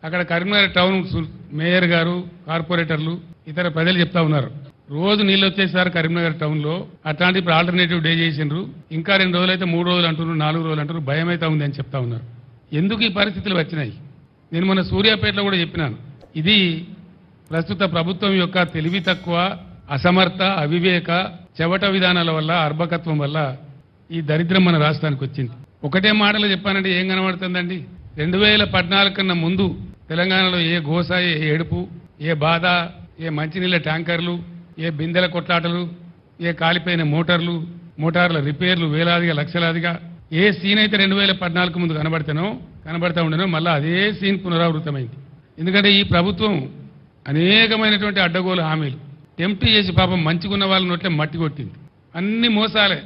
అక్కడ కరీంనగర్ టౌన్ సు- మేయర్ గారు కార్పొరేటర్లు ఇతర ప్రజలు చెప్తా ఉన్నారు రోజు నీళ్ళు వచ్చేసారు కరీంనగర్ టౌన్ లో అట్లాంటి ఇప్పుడు ఆల్టర్నేటివ్ డే చేసిండ్రు ఇంకా రెండు రోజులు అయితే మూడు రోజులు అంటున్నారు నాలుగు రోజులు అంటున్నారు భయం అయితే ఉంది అని చెప్తా ఉన్నారు ఎందుకు ఈ పరిస్థితులు వచ్చినాయి నేను మన సూర్యాపేటలో కూడా చెప్పినాను ఇది ప్రస్తుత ప్రభుత్వం యొక్క తెలివి తక్కువ అసమర్థ అవివేక చెవట విధానాల వల్ల అర్భకత్వం వల్ల ఈ దరిద్రం మన రాష్ట్రానికి వచ్చింది ఒకటే మాటలో చెప్పానంటే ఏం కనబడుతుందండి రెండు వేల పద్నాలుగు కన్నా ముందు తెలంగాణలో ఏ గోస ఏ ఏడుపు ఏ బాధ ఏ మంచినీళ్ళ ట్యాంకర్లు ఏ బిందెల కొట్లాటలు ఏ కాలిపోయిన మోటార్లు మోటార్ల రిపేర్లు వేలాదిగా లక్షలాదిగా ఏ సీన్ అయితే రెండు వేల పద్నాలుగు ముందు కనబడతానో కనబడతా ఉండనో మళ్ళీ అదే సీన్ పునరావృతమైంది ఎందుకంటే ఈ ప్రభుత్వం అనేకమైనటువంటి అడ్డగోలు హామీలు టెంప్ట్ చేసి పాపం మంచిగున్న వాళ్ళ నోట్లే మట్టి కొట్టింది అన్ని మోసాలే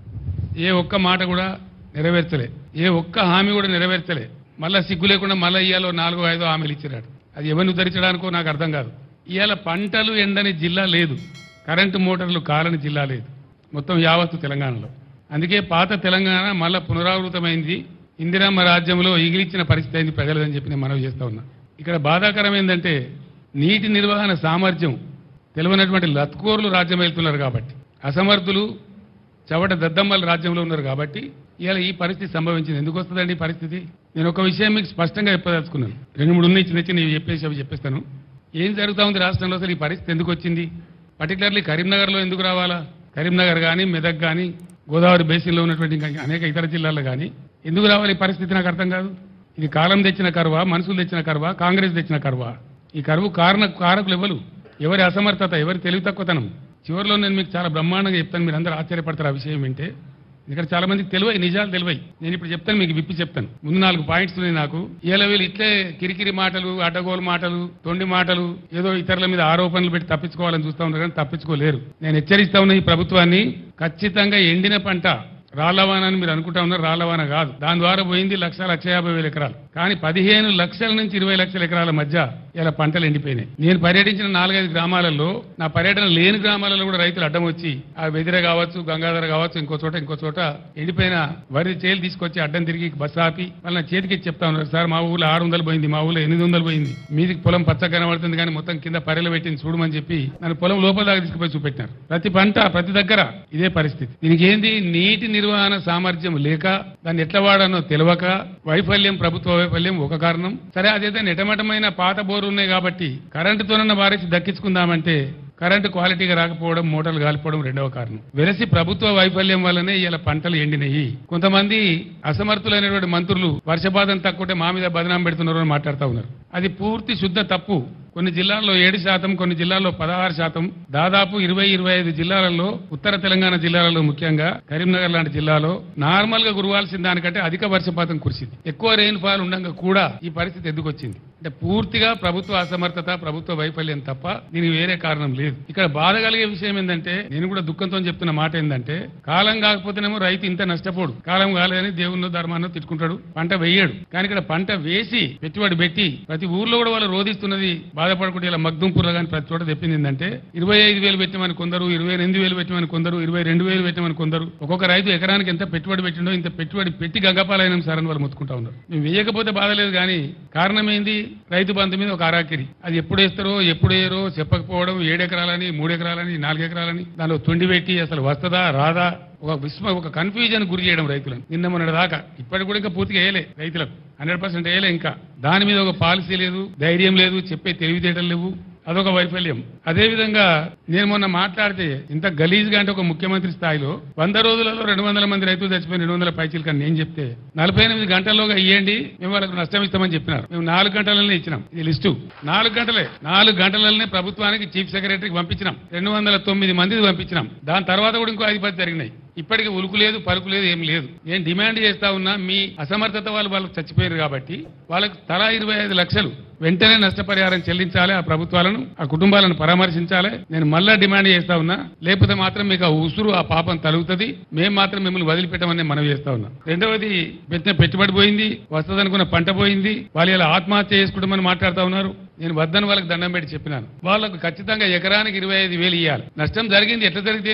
ఏ ఒక్క మాట కూడా నెరవేర్చలే ఏ ఒక్క హామీ కూడా నెరవేర్చలే మళ్ళా సిగ్గు లేకుండా మళ్ళీ ఇవాళ నాలుగో ఐదో హామీలు ఇచ్చిరాడు అది ఎవరిని ఉద్ధరించడానికో నాకు అర్థం కాదు ఇవాళ పంటలు ఎండని జిల్లా లేదు కరెంటు మోటార్లు కాలని జిల్లా లేదు మొత్తం యావత్తు తెలంగాణలో అందుకే పాత తెలంగాణ మళ్ళా పునరావృతమైంది ఇందిరమ్మ రాజ్యంలో ఈగిలిచ్చిన పరిస్థితి అయింది ప్రజలదని చెప్పి నేను మనవి చేస్తా ఉన్నా ఇక్కడ బాధాకరం ఏంటంటే నీటి నిర్వహణ సామర్థ్యం తెలియనటువంటి లత్కోర్లు రాజ్యం వెళ్తున్నారు కాబట్టి అసమర్థులు చవట దద్దమ్మల రాజ్యంలో ఉన్నారు కాబట్టి ఇవాళ ఈ పరిస్థితి సంభవించింది ఎందుకు వస్తుందండి ఈ పరిస్థితి నేను ఒక విషయం మీకు స్పష్టంగా చెప్పదలుచుకున్నాను రెండు మూడు ఉన్నాయి చిన్న చిన్న చెప్పేసి అవి చెప్పేస్తాను ఏం జరుగుతా ఉంది రాష్ట్రంలో అసలు ఈ పరిస్థితి ఎందుకు వచ్చింది పర్టికులర్లీ కరీంనగర్లో ఎందుకు రావాలా కరీంనగర్ కానీ మెదక్ కానీ గోదావరి బేసిన్లో ఉన్నటువంటి ఇంకా అనేక ఇతర జిల్లాల్లో కానీ ఎందుకు రావాలి ఈ పరిస్థితి నాకు అర్థం కాదు ఇది కాలం తెచ్చిన కరువా మనుషులు తెచ్చిన కరువా కాంగ్రెస్ తెచ్చిన కరువా ఈ కరువు కారణ కారకులు ఎవరు ఎవరి అసమర్థత ఎవరి తెలివి తక్కువతనం చివరిలో నేను మీకు చాలా బ్రహ్మాండంగా చెప్తాను మీరు అందరూ ఆశ్చర్యపడతారు ఆ విషయం వింటే ఇక్కడ చాలా మందికి తెలివై నిజాలు తెలివై నేను ఇప్పుడు చెప్తాను మీకు విప్పి చెప్తాను ముందు నాలుగు పాయింట్స్ ఉన్నాయి నాకు ఇలా వీళ్ళు ఇట్లే కిరికిరి మాటలు అడ్డగోలు మాటలు తొండి మాటలు ఏదో ఇతరుల మీద ఆరోపణలు పెట్టి తప్పించుకోవాలని చూస్తా ఉన్నారు కానీ తప్పించుకోలేరు నేను హెచ్చరిస్తా ఉన్న ఈ ప్రభుత్వాన్ని ఖచ్చితంగా ఎండిన పంట రాళ్లవాన అని మీరు అనుకుంటా ఉన్నారు రాళ్లవాన కాదు దాని ద్వారా పోయింది లక్ష లక్ష యాభై వేల ఎకరాలు కానీ పదిహేను లక్షల నుంచి ఇరవై లక్షల ఎకరాల మధ్య ఇలా పంటలు ఎండిపోయినాయి నేను పర్యటించిన నాలుగైదు గ్రామాలలో నా పర్యటన లేని గ్రామాలలో కూడా రైతులు అడ్డం వచ్చి ఆ వెదిర కావచ్చు గంగాధర కావచ్చు ఇంకో చోట ఇంకో చోట ఎండిపోయిన వరి చేలు తీసుకొచ్చి అడ్డం తిరిగి బస్సు ఆపి వాళ్ళ నా చేతికి ఇచ్చి చెప్తా ఉన్నారు సార్ మా ఊళ్ళో ఆరు వందలు పోయింది మా ఊళ్ళో ఎనిమిది వందలు పోయింది మీదికి పొలం పచ్చ కనబడుతుంది కానీ మొత్తం కింద పర్రెలు పెట్టింది చూడమని చెప్పి నన్ను పొలం లోపల దాకా తీసుకుపోయి చూపెట్టినారు ప్రతి పంట ప్రతి దగ్గర ఇదే పరిస్థితి దీనికి ఏంది నీటి నిర్వహణ సామర్థ్యం లేక దాన్ని ఎట్లా వాడానో తెలియక వైఫల్యం ప్రభుత్వ వైఫల్యం ఒక కారణం సరే అదైతే నెటమటమైన పాత బోరు ఉన్నాయి కాబట్టి కరెంటుతోనన్న వారికి దక్కించుకుందామంటే కరెంటు క్వాలిటీగా రాకపోవడం మోటార్లు కాలిపోవడం రెండవ కారణం వెరసి ప్రభుత్వ వైఫల్యం వల్లనే ఇలా పంటలు ఎండినాయి కొంతమంది అసమర్థులైనటువంటి మంత్రులు వర్షపాతం తక్కువ మా మీద బదనాం పెడుతున్నారు అని మాట్లాడుతూ ఉన్నారు అది పూర్తి శుద్ధ తప్పు కొన్ని జిల్లాల్లో ఏడు శాతం కొన్ని జిల్లాల్లో పదహారు శాతం దాదాపు ఇరవై ఇరవై ఐదు జిల్లాలలో ఉత్తర తెలంగాణ జిల్లాలలో ముఖ్యంగా కరీంనగర్ లాంటి జిల్లాలో నార్మల్ గా కురవాల్సిన దానికంటే అధిక వర్షపాతం కురిసింది ఎక్కువ రెయిన్ ఫాల్ ఉండగా కూడా ఈ పరిస్థితి ఎందుకు వచ్చింది అంటే పూర్తిగా ప్రభుత్వ అసమర్థత ప్రభుత్వ వైఫల్యం తప్ప దీనికి వేరే కారణం లేదు ఇక్కడ బాధ కలిగే విషయం ఏంటంటే నేను కూడా దుఃఖంతో చెప్తున్న మాట ఏంటంటే కాలం కాకపోతేనేమో రైతు ఇంత నష్టపోడు కాలం కాలేదని దేవుణ్ణో ధర్మాన్నో తిట్టుకుంటాడు పంట వేయడు కానీ ఇక్కడ పంట వేసి పెట్టుబడి పెట్టి ప్రతి ఊర్లో కూడా వాళ్ళు రోధిస్తున్నది బాధపడకుండా ఇలా మగ్దుంపూర్లో కానీ ప్రతి చోట చెప్పింది ఏంటంటే ఇరవై ఐదు వేలు పెట్టమని కొందరు ఇరవై ఎనిమిది వేలు పెట్టమని కొందరు ఇరవై రెండు వేలు పెట్టమని కొందరు ఒక్కొక్క రైతు ఎకరానికి ఎంత పెట్టుబడి పెట్టిండో ఇంత పెట్టుబడి పెట్టి గంగపాలైన సార్ అని వాళ్ళు మొత్తుకుంటా ఉన్నారు మేము వేయకపోతే బాధ లేదు కానీ కారణం ఏంది రైతు బంధు మీద ఒక అరాకిరి అది ఎప్పుడు వేస్తారో ఎప్పుడు వేయరో చెప్పకపోవడం ఏడు ఎకరాలని మూడు ఎకరాలని నాలుగు ఎకరాలని దానిలో తొండి పెట్టి అసలు వస్తుందా రాదా ఒక విస్మ ఒక కన్ఫ్యూజన్ గురి చేయడం రైతులను నిన్న మొన్నటి దాకా ఇప్పటికి కూడా ఇంకా పూర్తిగా వేయలే రైతులకు హండ్రెడ్ పర్సెంట్ వేయలే ఇంకా దాని మీద ఒక పాలసీ లేదు ధైర్యం లేదు చెప్పే తెలివితేటలు లేవు అదొక వైఫల్యం అదే విధంగా నేను మొన్న మాట్లాడితే ఇంత గలీజ్గా అంటే ఒక ముఖ్యమంత్రి స్థాయిలో వంద రోజులలో రెండు వందల మంది రైతులు చచ్చిపోయిన రెండు వందల పైచీలు కానీ నేను చెప్తే నలభై ఎనిమిది గంటల్లోగా ఇవ్వండి మేము వాళ్ళకి నష్టం ఇస్తామని చెప్పినారు మేము నాలుగు గంటలనే ఇచ్చినాం ఇది లిస్టు నాలుగు గంటలే నాలుగు గంటలనే ప్రభుత్వానికి చీఫ్ సెక్రటరీకి పంపించినాం రెండు వందల తొమ్మిది మంది పంపించినాం దాని తర్వాత కూడా ఇంకో ఐదు పది జరిగినాయి ఇప్పటికి ఉలుకు లేదు పలుకు లేదు ఏం లేదు నేను డిమాండ్ చేస్తా ఉన్నా మీ అసమర్థత వాళ్ళు వాళ్ళకి చచ్చిపోయారు కాబట్టి వాళ్ళకి తలా ఇరవై ఐదు లక్షలు వెంటనే నష్టపరిహారం చెల్లించాలి ఆ ప్రభుత్వాలను ఆ కుటుంబాలను పరామర్శించాలి నేను మళ్ళా డిమాండ్ చేస్తా ఉన్నా లేకపోతే మాత్రం మీకు ఆ ఉసురు ఆ పాపం తలుగుతుంది మేము మాత్రం మిమ్మల్ని వదిలిపెట్టమని మనం చేస్తా ఉన్నా రెండవది పెట్టిన పెట్టుబడి పోయింది వస్తుందనుకున్న పంట పోయింది వాళ్ళు ఇలా ఆత్మహత్య చేసుకుంటామని మాట్లాడుతా ఉన్నారు నేను వద్దని వాళ్ళకి దండం పెట్టి చెప్పినాను వాళ్ళకు ఖచ్చితంగా ఎకరానికి ఇరవై ఐదు వేలు ఇవ్వాలి నష్టం జరిగింది ఎట్లా జరిగితేంది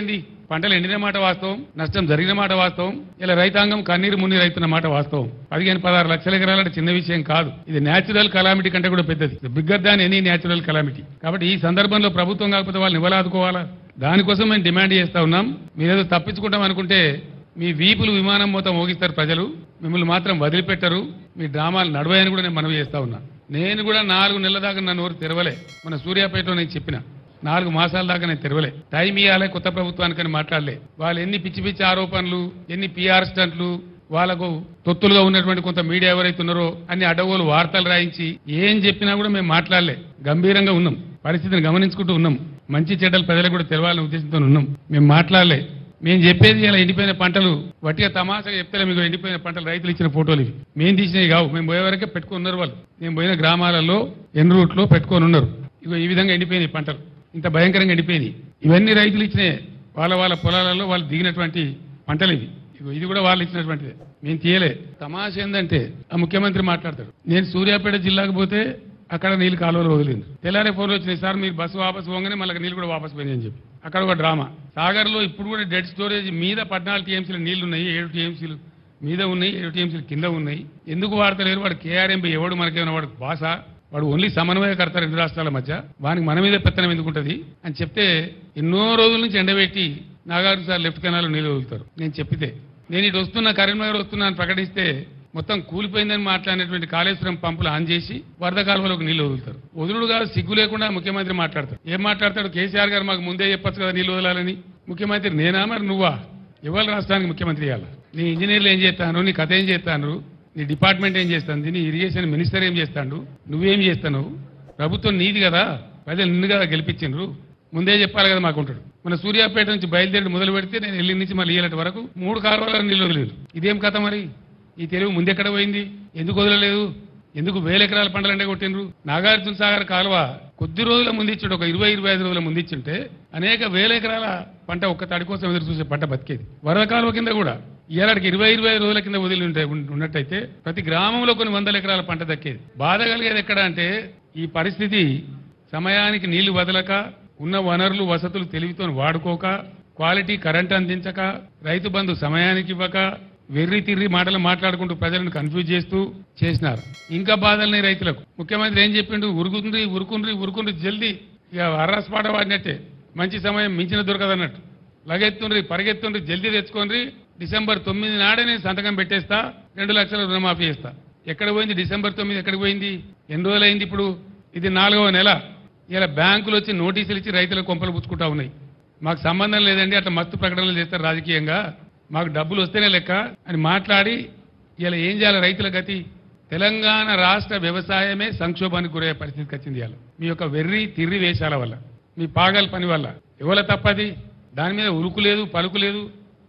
పంటలు ఎండిన మాట వాస్తవం నష్టం జరిగిన మాట వాస్తవం ఇలా రైతాంగం కన్నీరు మున్నీరు అవుతున్న మాట వాస్తవం పదిహేను పదహారు లక్షల ఎకరాలంటే చిన్న విషయం కాదు ఇది నేచురల్ కలామిటీ కంటే కూడా పెద్దది bigger than any natural calamity కాబట్టి ఈ సందర్భంలో ప్రభుత్వం కాకపోతే వాళ్ళని ఇవ్వలాదుకోవాలా దానికోసం మేము డిమాండ్ చేస్తా ఉన్నాం మీరేదో తప్పించుకుంటాం అనుకుంటే మీ వీపులు విమానం మొత్తం మోగిస్తారు ప్రజలు మిమ్మల్ని మాత్రం వదిలిపెట్టరు మీ డ్రామాలు నడవయని కూడా నేను మనవి చేస్తా ఉన్నా నేను కూడా నాలుగు నెలల దాకా నా నోరు తెరవలే మన సూర్యాపేటలో నేను చెప్పిన నాలుగు మాసాల దాకా నేను తెరవలే టైం ఇవ్వాలి కొత్త ప్రభుత్వానికని మాట్లాడలే వాళ్ళు ఎన్ని పిచ్చి పిచ్చి ఆరోపణలు ఎన్ని పిఆర్ స్టంట్లు వాళ్ళకు తొత్తులుగా ఉన్నటువంటి కొంత మీడియా ఎవరైతే ఉన్నారో అన్ని అడవులు వార్తలు రాయించి ఏం చెప్పినా కూడా మేము మాట్లాడలే గంభీరంగా ఉన్నాం పరిస్థితిని గమనించుకుంటూ ఉన్నాం మంచి చెడ్డలు ప్రజలకు కూడా తెలవాలనే ఉద్దేశంతో ఉన్నాం మేము మాట్లాడలే మేము చెప్పేది ఇలా ఎండిపోయిన పంటలు వట్టిగా తమాషగా చెప్తే మీకు ఎండిపోయిన పంటలు రైతులు ఇచ్చిన ఫోటోలు ఇవి మేము తీసినవి కావు మేము పోయే వరకే పెట్టుకుని ఉన్నారు వాళ్ళు మేము పోయిన గ్రామాలలో ఎన్ రూట్లో పెట్టుకొని ఉన్నారు ఇగో ఈ విధంగా ఎండిపోయినాయి పంటలు ఇంత భయంకరంగా ఎండిపోయినాయి ఇవన్నీ రైతులు ఇచ్చినాయి వాళ్ళ వాళ్ళ పొలాలలో వాళ్ళు దిగినటువంటి పంటలు ఇవి ఇగో ఇది కూడా వాళ్ళు ఇచ్చినటువంటిదే మేము తీయలే తమాష ఏంటంటే ఆ ముఖ్యమంత్రి మాట్లాడతాడు నేను సూర్యాపేట జిల్లాకు పోతే అక్కడ నీళ్లు కాలువలు వదిలింది తెల్లారే ఫోన్లు వచ్చినాయి సార్ మీరు బస్సు వాపసు పోగానే మళ్ళీ నీళ్ళు కూడా వాపసు పోయినాయి అని చెప్పి అక్కడ ఒక డ్రామా సాగర్ లో ఇప్పుడు కూడా డెడ్ స్టోరేజ్ మీద పద్నాలుగు టీఎంసీలు నీళ్లు ఉన్నాయి ఏడు టీఎంసీలు మీద ఉన్నాయి ఏడు టీఎంసీలు కింద ఉన్నాయి ఎందుకు వాడతలేరు వాడు కేఆర్ఎంపీ ఎవడు మనకేమైనా వాడు భాష వాడు ఓన్లీ సమన్వయకర్త రెండు రాష్ట్రాల మధ్య వానికి మన మీద పెత్తనం ఎందుకుంటది అని చెప్తే ఎన్నో రోజుల నుంచి ఎండబెట్టి నాగార్జున సార్ లెఫ్ట్ కెనాల్ నీళ్ళు వదులుతారు నేను చెప్పితే నేను ఇటు వస్తున్నా కరీంనగర్ వస్తున్నా అని ప్రకటిస్తే మొత్తం కూలిపోయిందని మాట్లాడినటువంటి కాళేశ్వరం పంపులు ఆన్ చేసి వరద కాలువలోకి నీళ్లు వదులుతారు వదులుడు కాదు సిగ్గు లేకుండా ముఖ్యమంత్రి మాట్లాడతాడు ఏం మాట్లాడతాడు కేసీఆర్ గారు మాకు ముందే చెప్పొచ్చు కదా నీళ్లు వదలాలని ముఖ్యమంత్రి నేనా మరి నువ్వా ఎవరు రాష్ట్రానికి ముఖ్యమంత్రి ఇవ్వాలి నీ ఇంజనీర్లు ఏం చేస్తాను నీ కథ ఏం చేస్తాను నీ డిపార్ట్మెంట్ ఏం చేస్తుంది నీ ఇరిగేషన్ మినిస్టర్ ఏం చేస్తాడు నువ్వేం చేస్తాను ప్రభుత్వం నీది కదా ప్రజలు నిన్ను కదా గెలిపించిండ్రు ముందే చెప్పాలి కదా మాకు ఉంటాడు మన సూర్యాపేట నుంచి బయలుదేరి మొదలు పెడితే నేను వెళ్ళి నుంచి మళ్ళీ ఏలటి వరకు మూడు కాలువల నీళ్ళు వదిలేదు ఇదేం కథ మరి ఈ తెలుగు ముందెక్కడ పోయింది ఎందుకు వదలలేదు ఎందుకు వేల ఎకరాల పంటలంటే కొట్టిండ్రు నాగార్జున సాగర్ కాలువ కొద్ది రోజుల ముందిచ్చుడు ఒక ఇరవై ఇరవై ఐదు రోజుల ముందిచ్చుంటే అనేక వేల ఎకరాల పంట ఒక్క తడి కోసం ఎదురు చూసే పంట బతికేది వరద కాలువ కింద కూడా ఇలాంటికి ఇరవై ఇరవై ఐదు రోజుల కింద వదిలి ఉంటే ఉన్నట్టయితే ప్రతి గ్రామంలో కొన్ని వందల ఎకరాల పంట దక్కేది బాధ కలిగేది ఎక్కడ అంటే ఈ పరిస్థితి సమయానికి నీళ్లు వదలక ఉన్న వనరులు వసతులు తెలివితో వాడుకోక క్వాలిటీ కరెంట్ అందించక రైతు బంధు సమయానికి ఇవ్వక వెర్రి తిర్రి మాటలు మాట్లాడుకుంటూ ప్రజలను కన్ఫ్యూజ్ చేస్తూ చేసినారు ఇంకా బాధల్ని రైతులకు ముఖ్యమంత్రి ఏం చెప్పిండు ఉరుకుండ్రి ఉరుకుండ్రి ఉరుకుండ్రి జల్దీ ఇక అర్రస్ పాట వాడినట్టే మంచి సమయం మించిన దొరకదన్నట్టు లగెత్తుండ్రి పరిగెత్తుండ్రి జల్దీ తెచ్చుకోండి డిసెంబర్ తొమ్మిది నాడే నేను సంతకం పెట్టేస్తా రెండు లక్షల రుణమాఫీ చేస్తా ఎక్కడ పోయింది డిసెంబర్ తొమ్మిది ఎక్కడికి పోయింది ఎన్ని రోజులైంది ఇప్పుడు ఇది నాలుగవ నెల ఇలా బ్యాంకులు వచ్చి నోటీసులు ఇచ్చి రైతులకు కొంపలు పుచ్చుకుంటా ఉన్నాయి మాకు సంబంధం లేదండి అట్లా మస్తు ప్రకటనలు చేస్తారు రాజకీయంగా మాకు డబ్బులు వస్తేనే లెక్క అని మాట్లాడి ఇలా ఏం చేయాలి రైతుల గతి తెలంగాణ రాష్ట్ర వ్యవసాయమే సంక్షోభానికి గురయ్యే పరిస్థితికి వచ్చింది ఇవాళ మీ యొక్క వెర్రి తిర్రి వేషాల వల్ల మీ పాగల్ పని వల్ల ఎవల తప్పది దాని మీద ఉరుకు లేదు పలుకు లేదు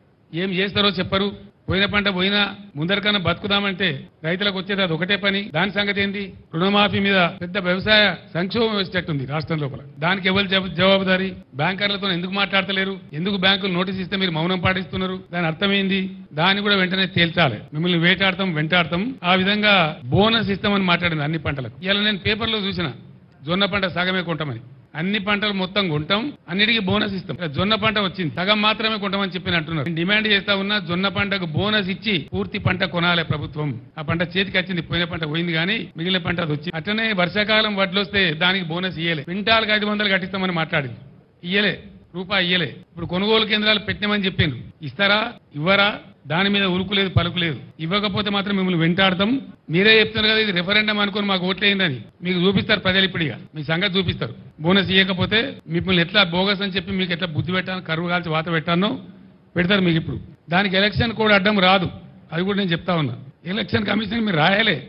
ఏం చేస్తారో చెప్పరు పోయిన పంట పోయినా ముందరికన్నా బతుకుదామంటే రైతులకు వచ్చేది అది ఒకటే పని దాని సంగతి ఏంటి రుణమాఫీ మీద పెద్ద వ్యవసాయ సంక్షోభం వచ్చేటట్టుంది రాష్ట్రం లోపల దానికి ఎవరు జవ- జవాబుదారీ బ్యాంకర్లతో ఎందుకు మాట్లాడతలేరు ఎందుకు బ్యాంకులు నోటీస్ ఇస్తే మీరు మౌనం పాటిస్తున్నారు దాని అర్థమైంది దాన్ని కూడా వెంటనే తేల్చాలి మిమ్మల్ని వేటాడతాం వెంటాడతాం ఆ విధంగా బోనస్ ఇస్తామని మాట్లాడింది అన్ని పంటలకు ఇలా నేను పేపర్లో చూసిన జొన్న పంట సగమే కొంటామని అన్ని పంటలు మొత్తం కొంటాం అన్నిటికీ బోనస్ ఇస్తాం ఇలా జొన్న పంట వచ్చింది సగం మాత్రమే కొంటామని చెప్పి అంటున్నారు నేను డిమాండ్ చేస్తా ఉన్నా జొన్న పంటకు బోనస్ ఇచ్చి పూర్తి పంట కొనాలి ప్రభుత్వం ఆ పంట చేతికి వచ్చింది పోయిన పంట పోయింది కానీ మిగిలిన పంట అది వచ్చింది అట్లనే వర్షాకాలం వడ్లు వస్తే దానికి బోనస్ ఇయ్యలే క్వింటాల్కి ఐదు వందలు కట్టిస్తామని మాట్లాడింది ఇయ్యలే రూపాయి ఇయ్యలే ఇప్పుడు కొనుగోలు కేంద్రాలు పెట్టినామని చెప్పిండ్రు ఇస్తారా ఇవ్వరా దాని మీద ఉరుకు లేదు పలుకు లేదు ఇవ్వకపోతే మాత్రం మిమ్మల్ని వెంటాడతాం మీరే చెప్తున్నారు కదా ఇది రెఫరెండం అనుకుని మాకు ఓట్లేయిందని మీకు చూపిస్తారు ప్రజలు ఇప్పుడిగా మీ సంగతి చూపిస్తారు బోనస్ ఇవ్వకపోతే మిమ్మల్ని ఎట్లా బోగస్ అని చెప్పి మీకు ఎట్లా బుద్ధి పెట్టాను కరువు కాల్చి వాత పెట్టానో పెడతారు మీకు ఇప్పుడు దానికి ఎలక్షన్ కూడా అడ్డం రాదు అది కూడా నేను చెప్తా ఉన్నా ఎలక్షన్ కమిషన్ మీరు రాయాలే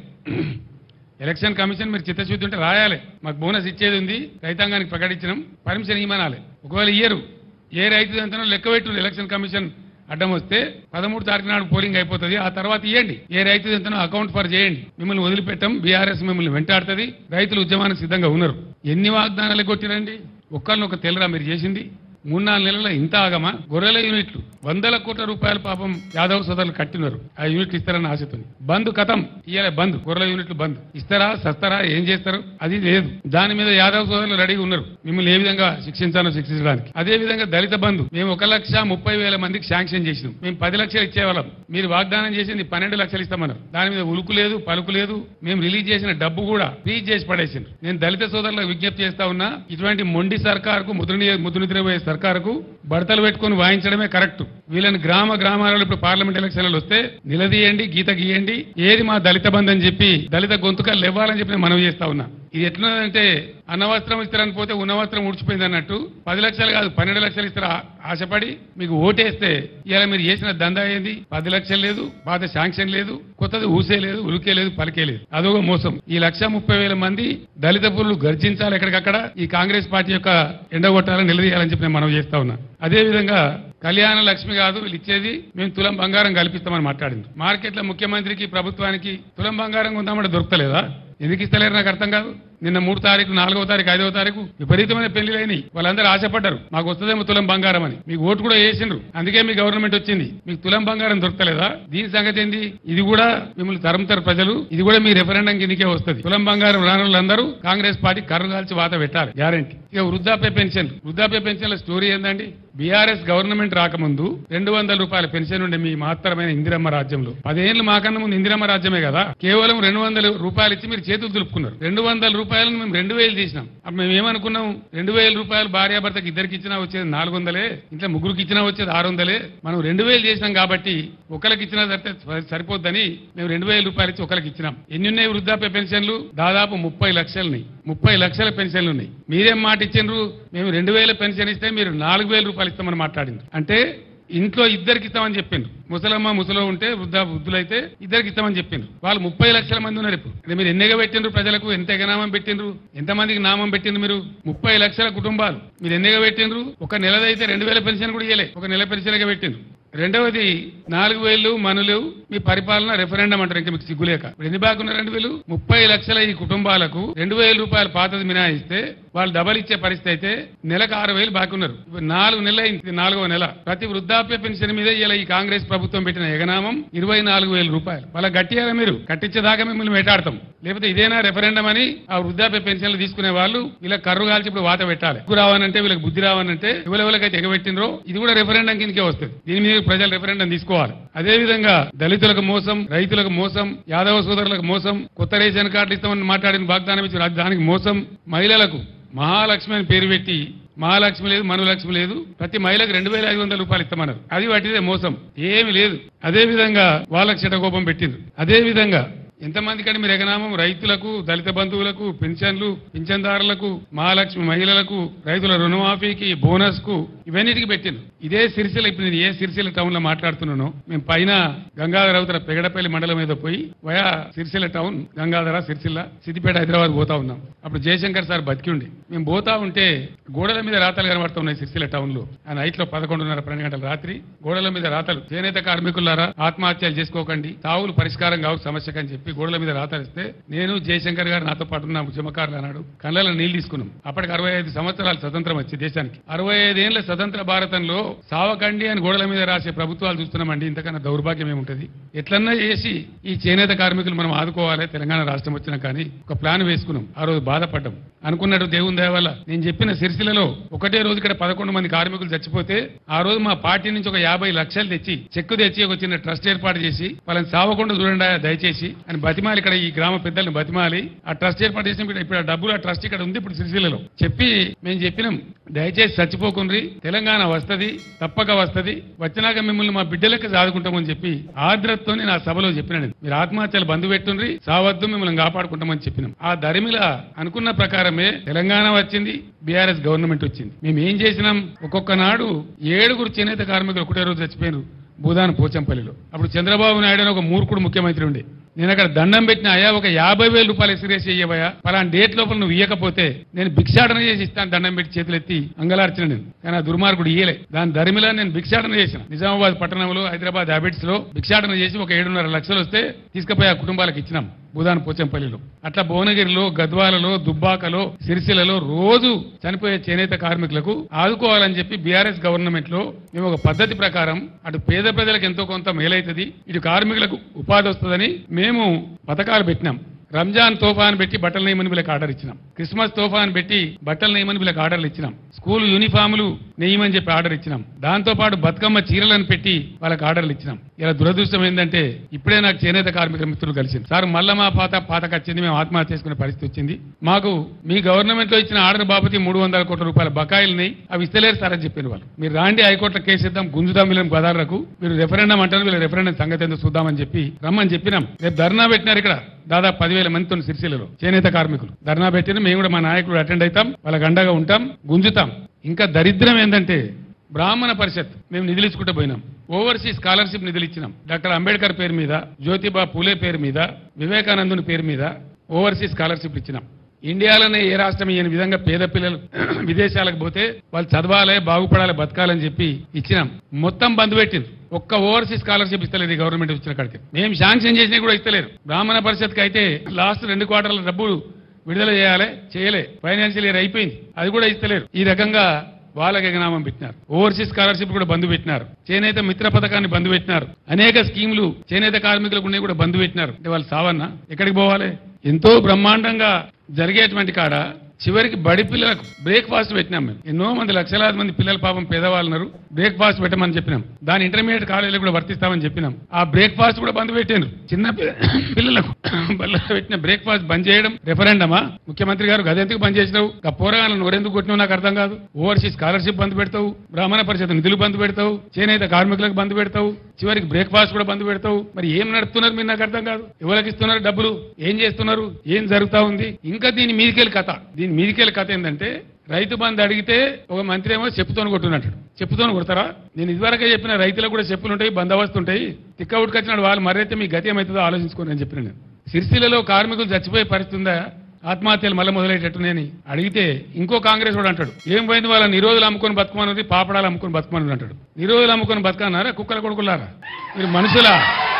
ఎలక్షన్ కమిషన్ మీరు చిత్తశుద్ధి ఉంటే రాయాలి మాకు బోనస్ ఇచ్చేది ఉంది రైతాంగానికి ప్రకటించడం పర్మిషన్ ఇవ్వనాలి ఒకవేళ ఇయ్యరు ఏ రైతు ఎంతనో లెక్క పెట్టు ఎలక్షన్ కమిషన్ అడ్డం వస్తే పదమూడు తారీఖు నాడు పోలింగ్ అయిపోతుంది ఆ తర్వాత ఇవ్వండి ఏ రైతు ఎంతనో అకౌంట్ ఫర్ చేయండి మిమ్మల్ని వదిలిపెట్టం బీఆర్ఎస్ మిమ్మల్ని వెంటాడుతుంది రైతులు ఉద్యమానికి సిద్ధంగా ఉన్నారు ఎన్ని వాగ్దానాలు కొట్టిరండి ఒక్కరిని ఒక తెలరా మీరు చేసింది మూడు నాలుగు నెలల ఇంత ఆగమా గొర్రెల యూనిట్లు వందల కోట్ల రూపాయలు పాపం యాదవ్ సోదరులు కట్టినారు ఆ యూనిట్లు ఇస్తారని ఆశతో బంద్ కథం ఇయ్యాలి బంద్ గొర్రెల యూనిట్లు బంద్ ఇస్తారా సస్తారా ఏం చేస్తారు అది లేదు దాని మీద యాదవ్ సోదరులు రెడీగా ఉన్నారు మిమ్మల్ని ఏ విధంగా శిక్షించాలో శిక్షించడానికి అదే విధంగా దళిత బంధు మేము ఒక లక్ష ముప్పై వేల మందికి శాంక్షన్ చేసినాం మేము పది లక్షలు ఇచ్చేవాళ్ళం మీరు వాగ్దానం చేసింది పన్నెండు లక్షలు ఇస్తామన్నారు దాని మీద ఉలుకు లేదు పలుకు లేదు మేము రిలీజ్ చేసిన డబ్బు కూడా ఫ్రీజ్ చేసి పడేసిండ్రు నేను దళిత సోదరులకు విజ్ఞప్తి చేస్తా ఉన్నా ఇటువంటి మొండి సర్కారుకు ముద్ర ముద్ర నిద్రపోయే సర్కారుకు బడతలు పెట్టుకొని వాయించడమే కరెక్ట్ వీళ్ళని గ్రామ గ్రామాలలో ఇప్పుడు పార్లమెంట్ ఎలక్షన్లు వస్తే నిలదీయండి గీత గీయండి ఏది మా దళిత బంధు అని చెప్పి దళిత గొంతుకలు ఇవ్వాలని చెప్పి నేను మనవి చేస్తా ఉన్నా ఇది ఎట్లున్నదంటే అన్నవస్త్రం ఇస్తారని పోతే ఉన్నవస్త్రం ఊడ్చిపోయింది అన్నట్టు పది లక్షలు కాదు పన్నెండు లక్షలు ఇస్తారు ఆ- ఆశపడి మీకు ఓటేస్తే ఇలా మీరు చేసిన దందా ఏంది పది లక్షలు లేదు పాత శాంక్షన్ లేదు కొత్తది ఊసే లేదు ఉలికే లేదు పలికే లేదు అదొక మోసం ఈ లక్ష ముప్పై వేల మంది దళిత పురులు గర్జించాలి ఎక్కడికక్కడ ఈ కాంగ్రెస్ పార్టీ యొక్క ఎండగొట్టాలని నిలదీయాలని చెప్పి నేను మనవి చేస్తా ఉన్నా అదే విధంగా కళ్యాణ లక్ష్మి కాదు వీళ్ళు ఇచ్చేది మేము తులం బంగారం కల్పిస్తామని మాట్లాడింది మార్కెట్లో ముఖ్యమంత్రికి ప్రభుత్వానికి తులం బంగారం కొందామంటే దొరకలేదా ఎందుకు ఇస్తలేరు నాకు అర్థం కాదు నిన్న మూడు తారీఖు నాలుగో తారీఖు ఐదవ తారీఖు విపరీతమైన పెళ్లిలైనవి వాళ్ళందరూ ఆశపడ్డారు మాకు వస్తుందేమో తులం బంగారం అని మీకు ఓటు కూడా వేసిండ్రు అందుకే మీ గవర్నమెంట్ వచ్చింది మీకు తులం బంగారం దొరకలేదా దీని సంగతి ఏంది ఇది కూడా మిమ్మల్ని తరుముతారు ప్రజలు ఇది కూడా మీ రెఫరెండం కిందకే వస్తుంది తులం బంగారం రాని వాళ్ళందరూ కాంగ్రెస్ పార్టీ కర్రు కాల్చి వాత పెట్టాలి గ్యారంటీ ఇక వృద్ధాప్య పెన్షన్ వృద్ధాప్య పెన్షన్ల స్టోరీ ఏందండి బీఆర్ఎస్ గవర్నమెంట్ రాకముందు రెండు వందల రూపాయల పెన్షన్ ఉండే మీ మహత్తరమైన ఇందిరమ్మ రాజ్యంలో పదేళ్లు మాకన్నా ముందు ఇందిరమ్మ రాజ్యమే కదా కేవలం రెండు వందల రూపాయలు ఇచ్చి మీరు చేతులు దులుపుకున్నారు రెండు వందల రూపాయలను మేము రెండు వేలు చేసినాం అప్పుడు మేము ఏమనుకున్నాం రెండు వేల రూపాయలు భార్యాభర్తకి ఇద్దరికి ఇచ్చినా వచ్చేది నాలుగు వందలే ఇంట్లో ముగ్గురికి ఇచ్చినా వచ్చేది ఆరు వందలే మనం రెండు వేలు చేసినాం కాబట్టి ఒకరికి ఇచ్చినా సరితే సరిపోద్దని మేము రెండు వేల రూపాయలు ఇచ్చి ఒకరికి ఇచ్చినాం ఎన్ని ఉన్నాయి వృద్ధాప్య పెన్షన్లు దాదాపు ముప్పై లక్షలని ముప్పై లక్షల పెన్షన్లు ఉన్నాయి మీరేం మాట ఇచ్చిండ్రు మేము రెండు వేల పెన్షన్ ఇస్తే మీరు నాలుగు వేల రూపాయలు ఇస్తామని మాట్లాడింది అంటే ఇంట్లో ఇద్దరికి ఇస్తామని చెప్పిండ్రు ముసలమ్మ ముసలో ఉంటే వృద్ధ వృద్ధులైతే ఇద్దరికి ఇస్తామని చెప్పిండ్రు వాళ్ళు ముప్పై లక్షల మంది ఉన్నారు ఇప్పుడు అంటే మీరు ఎన్నిగా పెట్టిండ్రు ప్రజలకు ఎంత ఎగనామం పెట్టిండ్రు ఎంతమందికి నామం పెట్టిండ్రు మీరు ముప్పై లక్షల కుటుంబాలు మీరు ఎన్నిగా పెట్టిండ్రు ఒక నెలదైతే రెండు వేల పెన్షన్ కూడా ఇయ్యలే ఒక నెల పెన్షన్గా పెట్టిండ్రు రెండవది నాలుగు వేలు మనులు మీ పరిపాలన రెఫరెండం అంటారు ఇంకా మీకు సిగ్గులేక ఇప్పుడు ఎన్ని బాగున్న రెండు వేలు ముప్పై లక్షల ఈ కుటుంబాలకు రెండు వేల రూపాయలు పాతది మినాయిస్తే వాళ్ళు డబల్ ఇచ్చే పరిస్థితి అయితే నెలకు ఆరు వేలు బాకీ ఉన్నారు ఇప్పుడు నాలుగు నెలలు అయింది ఇది నాలుగవ నెల ప్రతి వృద్ధాప్య పెన్షన్ మీద ఇలా ఈ కాంగ్రెస్ ప్రభుత్వం పెట్టిన ఎగనామం ఇరవై నాలుగు వేల రూపాయలు వాళ్ళ గట్టిగా మీరు కట్టించేదాకా మిమ్మల్ని వేటాడతాం లేకపోతే ఇదేనా రెఫరెండం అని ఆ వృద్ధాప్య పెన్షన్లు తీసుకునే వాళ్ళు ఇలా కర్రు కాల్చి ఇప్పుడు వాత పెట్టాలి ఎక్కువ రావనంటే వీళ్ళకి బుద్ధి రావనంటే ఎవరెవరికైతే ఎగబెట్టినరో ఇది కూడా రెఫరెండం కిందకే వస్తుంది దీని మీద ప్రజలు రెఫరెండం తీసుకోవాలి అదే విధంగా దళితులకు మోసం రైతులకు మోసం యాదవ సోదరులకు మోసం కొత్త రేషన్ కార్డులు ఇస్తామని మాట్లాడిన వాగ్దానం ఇచ్చిన దానికి మోసం మహిళలకు మహాలక్ష్మి అని పేరు పెట్టి మహాలక్ష్మి లేదు మనులక్ష్మి లేదు ప్రతి మహిళకు రెండు వేల ఐదు వందల రూపాయలు ఇస్తామన్నారు అది వాటిదే మోసం ఏమి లేదు అదే విధంగా వాళ్ళకి శటకోపం పెట్టిండ్రు అదే విధంగా ఎంతమంది కంటే మీరు ఎగనామం రైతులకు దళిత బంధువులకు పెన్షన్లు పింఛన్దారులకు మహాలక్ష్మి మహిళలకు రైతుల రుణమాఫీకి బోనస్ కు ఇవన్నిటికి పెట్టిండ్రు ఇదే సిరిసిల్ల ఇప్పుడు నేను ఏ సిరిసిల్ల టౌన్ లో మాట్లాడుతున్నానో మేము పైన గంగాధర అవతల పెగడపల్లి మండలం మీద పోయి వయా సిరిసిల్ల టౌన్ గంగాధర సిరిసిల్ల సిద్దిపేట హైదరాబాద్ పోతా ఉన్నాం అప్పుడు జయశంకర్ సార్ బతికి ఉండి మేము పోతా ఉంటే గోడల మీద రాతలు కనబడుతున్నాయి సిరిసిల్ల టౌన్ లో ఆ నైట్ లో పదకొండున్నర పన్నెండు గంటల రాత్రి గోడల మీద రాతలు చేనేత కార్మికులారా ఆత్మహత్యలు చేసుకోకండి తావులు పరిష్కారం కావు సమస్యకు అని చెప్పి గోడల మీద రాతలు ఇస్తే నేను జయశంకర్ గారు నాతో పాటు ఉన్న ఉద్యమకారులు అన్నాడు కళ్ళలో నీళ్లు తీసుకున్నాం అప్పటికి అరవై ఐదు సంవత్సరాలు స్వతంత్రం వచ్చి దేశానికి అరవై ఐదేళ్ల స్వతంత్ర భారతంలో సావకండి అని గోడల మీద రాసే ప్రభుత్వాలు చూస్తున్నామండి ఇంతకన్నా దౌర్భాగ్యం ఏముంటది ఎట్లన్నా చేసి ఈ చేనేత కార్మికులు మనం ఆదుకోవాలి తెలంగాణ రాష్ట్రం వచ్చినా కానీ ఒక ప్లాన్ వేసుకున్నాం ఆ రోజు బాధపడ్డాం అనుకున్నట్టు దేవుని దయ వల్ల నేను చెప్పిన సిరిసిల్లలో ఒకటే రోజు ఇక్కడ పదకొండు మంది కార్మికులు చచ్చిపోతే ఆ రోజు మా పార్టీ నుంచి ఒక యాభై లక్షలు తెచ్చి చెక్కు తెచ్చి ఒక చిన్న ట్రస్ట్ ఏర్పాటు చేసి వాళ్ళని సావకుండా చూడండి ఆ దయచేసి అని బతిమాలి ఇక్కడ ఈ గ్రామ పెద్దల్ని బతిమాలి ఆ ట్రస్ట్ ఏర్పాటు చేసిన ఇప్పుడు- ఇప్పుడు ఆ డబ్బులు ఆ ట్రస్ట్ ఇక్కడ ఉంది ఇప్పుడు సిరిసిల్లలో చెప్పి మేము చెప్పినాం దయచేసి చచ్చిపోకుండ్రి తెలంగాణ వస్తది తప్పక వస్తది వచ్చినాక మిమ్మల్ని మా బిడ్డలకి సాదుకుంటామని చెప్పి ఆర్ద్రతతో నేను ఆ సభలో చెప్పినాను మీరు ఆత్మహత్యలు బంధు పెట్టుండ్రి సావద్దు మిమ్మల్ని కాపాడుకుంటామని చెప్పినాం ఆ దరిమిల అనుకున్న ప్రకారమే తెలంగాణ వచ్చింది బీఆర్ఎస్ గవర్నమెంట్ వచ్చింది మేము ఏం చేసినాం ఒక్కొక్క నాడు ఏడుగురు చేనేత కార్మికులు ఒకటే రోజు చచ్చిపోయారు భూదాన్ పోచంపల్లిలో అప్పుడు చంద్రబాబు నాయుడు అని ఒక మూర్ఖుడు ముఖ్యమంత్రి ఉండే నేను అక్కడ దండం పెట్టిన అయ్యా ఒక యాభై వేల రూపాయలు ఎసిరేసి ఇయ్యవయ్యా పలానా డేట్ లోపల నువ్వు ఇయ్యకపోతే నేను భిక్షాటన చేసి ఇస్తాను దండం పెట్టి చేతులు ఎత్తి అంగలార్చిన నేను కానీ ఆ దుర్మార్గుడు ఇయ్యలే దాని ధరిమిలా నేను భిక్షాటన చేసిన నిజామాబాద్ పట్టణంలో హైదరాబాద్ హ్యాబిట్స్ లో భిక్షాటన చేసి ఒక ఏడున్నర లక్షలు వస్తే తీసుకుపోయి ఆ కుటుంబాలకు ఇచ్చినాం భూదాన్ పోచంపల్లిలో అట్లా భువనగిరిలో గద్వాలలో దుబ్బాకలో సిరిసిల్లలో రోజు చనిపోయే చేనేత కార్మికులకు ఆదుకోవాలని చెప్పి బీఆర్ఎస్ గవర్నమెంట్ లో మేము ఒక పద్ధతి ప్రకారం అటు పేద ప్రజలకు ఎంతో కొంత మేలైతది ఇటు కార్మికులకు ఉపాధి వస్తుందని మేము పథకాలు పెట్టినాం రంజాన్ తోఫా అని పెట్టి బట్టలు నేయమని వీళ్ళకి ఆర్డర్ ఇచ్చినాం క్రిస్మస్ తోఫా అని పెట్టి బట్టలు నేయమని వీళ్ళకి ఆర్డర్లు ఇచ్చినాం స్కూల్ యూనిఫాములు నెయ్యమని చెప్పి ఆర్డర్ ఇచ్చినాం దాంతో పాటు బతుకమ్మ చీరలను పెట్టి వాళ్ళకి ఆర్డర్లు ఇచ్చినాం ఇలా దురదృష్టం ఏంటంటే ఇప్పుడే నాకు చేనేత కార్మికుల మిత్రులు కలిసింది సార్ మళ్ళా మా పాత పాతకు వచ్చింది మేము ఆత్మహత్య చేసుకునే పరిస్థితి వచ్చింది మాకు మీ గవర్నమెంట్ లో ఇచ్చిన ఆర్డర్ బాపతి మూడు వందల కోట్ల రూపాయల బకాయిల్ని అవి ఇస్తలేరు సార్ అని చెప్పారు వాళ్ళు మీరు రాండి హైకోర్టులో కేసు ఇద్దాం గుంజుదాం వీళ్ళని గదాలకు మీరు రెఫరెండం అంటారు వీళ్ళ రెఫరెండం సంగతి ఏందో చూద్దామని చెప్పి రమ్మని చెప్పినాం రేపు ధర్నా పెట్టినారు ఇక్కడ దాదాపు పదివేల మందితో సిరిసిల్లలో చేనేత కార్మికులు ధర్నా పెట్టిన మేము కూడా మా నాయకుడు అటెండ్ అవుతాం వాళ్ళకి అండగా ఉంటాం గుంజుతాం ఇంకా దరిద్రం ఏంటంటే బ్రాహ్మణ పరిషత్ మేము నిధులు ఇచ్చుకుంటూ పోయినాం ఓవర్సీస్ స్కాలర్షిప్ నిధులు ఇచ్చినాం డాక్టర్ అంబేద్కర్ పేరు మీద జ్యోతిబా పూలే పేరు మీద వివేకానందుని పేరు మీద ఓవర్సీస్ స్కాలర్షిప్ ఇచ్చినాం ఇండియాలోనే ఏ రాష్ట్రం ఇయ్యని విధంగా పేద పిల్లలు విదేశాలకు పోతే వాళ్ళు చదవాలి బాగుపడాలి బతకాలని చెప్పి ఇచ్చినాం మొత్తం బంద్ పెట్టింది ఒక్క ఓవర్సీస్ స్కాలర్షిప్ ఇస్తలేదు ఈ గవర్నమెంట్ ఇచ్చిన కాడికి మేము శాంక్షన్ చేసినా కూడా ఇస్తలేరు బ్రాహ్మణ పరిషత్కి అయితే లాస్ట్ రెండు క్వార్టర్ల డబ్బులు విడుదల చేయాలి చేయలే ఫైనాన్షియల్ ఇయర్ అయిపోయింది అది కూడా ఇస్తలేరు ఈ రకంగా వాళ్ళకి ఎగనామం పెట్టినారు ఓవర్సీస్ స్కాలర్షిప్ కూడా బంద్ పెట్టినారు చేనేత మిత్ర పథకాన్ని బంద్ పెట్టినారు అనేక స్కీములు చేనేత కార్మికులకు ఉన్నాయి కూడా బంద్ పెట్టినారు అంటే వాళ్ళు సావన్నా ఎక్కడికి పోవాలి ఎంతో బ్రహ్మాండంగా జరిగేటువంటి కాడ చివరికి బడి పిల్లలకు బ్రేక్ఫాస్ట్ పెట్టినాం మేము ఎన్నో మంది లక్షలాది మంది పిల్లలు పాపం పేదవాళ్ళు ఉన్నారు బ్రేక్ఫాస్ట్ పెట్టమని చెప్పినాం దాని ఇంటర్మీడియట్ కాలేజీలో కూడా వర్తిస్తామని చెప్పినాం ఆ బ్రేక్ఫాస్ట్ కూడా బంద్ పెట్టారు చిన్న పి- పిల్లలకు బల్ల పెట్టిన బ్రేక్ఫాస్ట్ బంద్ చేయడం రెఫరెండమా ముఖ్యమంత్రి గారు గదెందుకు బంద్ చేసినావు ఆ పోరగాళ్ళను నోరెందుకు కొట్టినావు నాకు అర్థం కాదు ఓవర్సీస్ స్కాలర్షిప్ బంద్ పెడతావు బ్రాహ్మణ పరిషత్ నిధులు బంద్ పెడతావు చేనేత కార్మికులకు బంద్ పెడతావు చివరికి బ్రేక్ఫాస్ట్ కూడా బంద్ పెడతావు మరి ఏం నడుపుతున్నారు మీరు నాకు అర్థం కాదు ఎవరికి ఇస్తున్నారు డబ్బులు ఏం చేస్తున్నారు ఏం జరుగుతా ఉంది ఇంకా దీని మీదికెళ్ళి కథ దీని మీదికెళ్ళి కథ ఏంటంటే రైతు బంధు అడిగితే ఒక మంత్రి ఏమో చెప్పుతోని కొట్టున్నట్టు చెప్పుతోని కొడతారా నేను ఇదివరకే చెప్పిన రైతులకు కూడా చెప్పులు ఉంటాయి బందోబస్తు ఉంటాయి తిక్క ఉట్టుకొచ్చినాడు వాళ్ళు మరైతే మీ గతి ఏమవుతుందో ఆలోచించుకోండి అని చెప్పిన నేను సిరిసిల్లలో కార్మికులు చచ్చిపోయే పరిస్థితి ఉందా ఆత్మహత్యలు మళ్ళీ మొదలయ్యేటట్టునేని అడిగితే ఇంకో కాంగ్రెస్ వాడు అంటాడు ఏం పోయింది వాళ్ళ నిరోధులు అమ్ముకొని బతుకమన్నది పాపడాలు అమ్ముకొని బతుకమని అంటాడు నిరోధులు అమ్ముకొని బతకన్నారా కుక్కల కొడుకులారా మీరు మనుషులా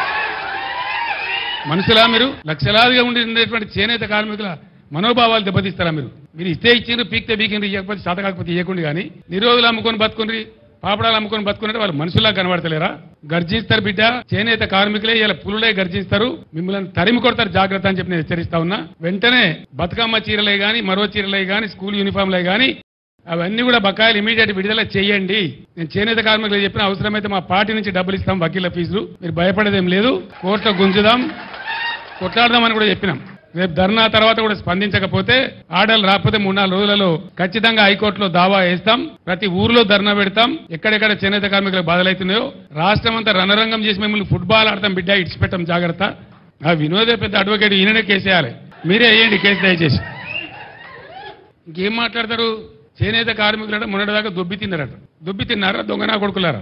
మనుషులా మీరు లక్షలాదిగా ఉండేటువంటి చేనేత కార్మికుల మనోభావాలు దెబ్బతీస్తారా మీరు మీరు ఇస్తే ఇచ్చిండ్రు పీక్తే పీకిండ్రు ఇవ్వకపోతే శాత కాకపోతే ఇవ్వకుండా కానీ నిరోధులు అమ్ముకొని బతుకుండ్రి పాపడాలు అమ్ముకొని బతుకున్నట్టు వాళ్ళు మనుషులా కనబడతలేరా గర్జిస్తారు బిడ్డ చేనేత కార్మికులే ఇలా పులులే గర్జిస్తారు మిమ్మల్ని తరిమి కొడతారు జాగ్రత్త అని చెప్పి నేను హెచ్చరిస్తా ఉన్నా వెంటనే బతుకమ్మ చీరలే గాని మరో చీరలే గాని స్కూల్ యూనిఫామ్లే గాని అవన్నీ కూడా బకాయిలు ఇమీడియట్ విడుదల చేయండి నేను చేనేత కార్మికులు చెప్పిన అవసరమైతే మా పార్టీ నుంచి డబ్బులు ఇస్తాం వకీల ఫీజులు మీరు భయపడేదేం లేదు కోర్టులో గుంజుదాం కొట్లాడదామని కూడా చెప్పినాం రేపు ధర్నా తర్వాత కూడా స్పందించకపోతే ఆర్డర్లు రాకపోతే మూడు నాలుగు రోజులలో ఖచ్చితంగా హైకోర్టులో దావా వేస్తాం ప్రతి ఊర్లో ధర్నా పెడతాం ఎక్కడెక్కడ చేనేత కార్మికులకు బాధలవుతున్నాయో రాష్ట్రం అంతా రణరంగం చేసి మిమ్మల్ని ఫుట్బాల్ ఆడతాం బిడ్డ ఇడిచిపెట్టాం జాగ్రత్త ఆ వినోదే పెద్ద అడ్వకేట్ ఈయననే కేసేయాలి మీరే వేయండి కేసు దయచేసి ఇంకేం మాట్లాడతారు చేనేత కార్మికులట మొన్నటిదాకా దొబ్బి తిన్నారట దొబ్బి తిన్నారా దొంగనా కొడుకులారా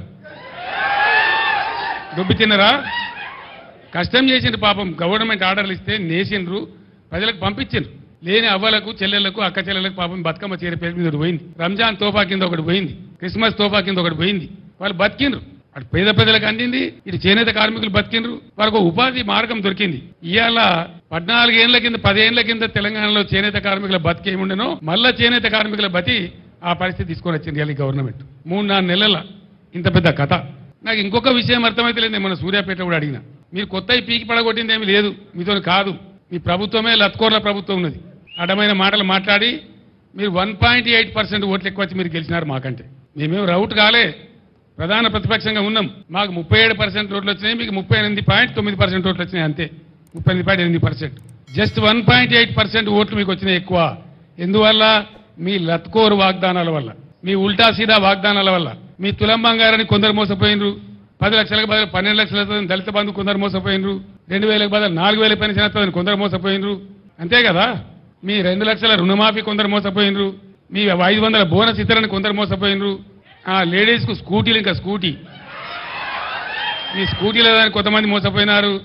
దొబ్బి తిన్నారా కష్టం చేసిండ్రు పాపం గవర్నమెంట్ ఆర్డర్లు ఇస్తే నేసిండ్రు ప్రజలకు పంపించిండ్రు లేని అవ్వలకు చెల్లెళ్లకు అక్క చెల్లెలకు పాపం బతుకమ్మ చీర పేరు మీద ఒకటి పోయింది రంజాన్ తోఫా కింద ఒకటి పోయింది క్రిస్మస్ తోఫా కింద ఒకటి పోయింది వాళ్ళు బతికిండ్రు అటు పేద ప్రజలకు అందింది ఇటు చేనేత కార్మికులు బతికిండ్రు వాళ్ళకు ఒక ఉపాధి మార్గం దొరికింది ఇవాళ పద్నాలుగేళ్ల కింద పదేళ్ల కింద తెలంగాణలో చేనేత కార్మికుల బతికి ఏముండెనో మళ్ళా చేనేత కార్మికుల బతి ఆ పరిస్థితి తీసుకొని వచ్చింది ఇవాళ ఈ గవర్నమెంట్ మూడు నాలుగు నెలల ఇంత పెద్ద కథ నాకు ఇంకొక విషయం అర్థమైతే లేదు మన సూర్యాపేట కూడా అడిగిన మీరు కొత్త పీకి పడగొట్టింది ఏమి లేదు మీతో కాదు మీ ప్రభుత్వమే లత్కోర్ల ప్రభుత్వం ఉన్నది అడ్డమైన మాటలు మాట్లాడి మీరు వన్ పాయింట్ ఎయిట్ పర్సెంట్ ఓట్లు ఎక్కువ వచ్చి మీరు గెలిచినారు మాకంటే మేమేం రౌట్ కాలే ప్రధాన ప్రతిపక్షంగా ఉన్నాం మాకు ముప్పై ఏడు పర్సెంట్ ఓట్లు వచ్చినాయి మీకు ముప్పై ఎనిమిది పాయింట్ తొమ్మిది పర్సెంట్ ఓట్లు వచ్చినాయి అంతే ముప్పై ఎనిమిది పాయింట్ ఎనిమిది percent just one point eight percent ఓట్లు మీకు వచ్చినాయి ఎక్కువ ఎందువల్ల మీ లత్కోరు వాగ్దానాల వల్ల మీ ఉల్టా సీదా వాగ్దానాల వల్ల మీ తులం బంగారాన్ని కొందరు మోసపోయినరు పది లక్షలకు బదులు పన్నెండు లక్షల వస్తుందని దళిత బంధు కొందరు మోసపోయినరు రెండు వేలకు బదులు నాలుగు వేల పెన్షన్ వస్తుందని కొందరు మోసపోయినరు అంతే కదా మీ రెండు లక్షల రుణమాఫీ కొందరు మోసపోయినరు మీ ఐదు వందల బోనస్ ఇతరని కొందరు మోసపోయినరు ఆ లేడీస్ కు స్కూటీలు ఇంకా స్కూటీ మీ స్కూటీలో దానికి కొంతమంది మోసపోయినారు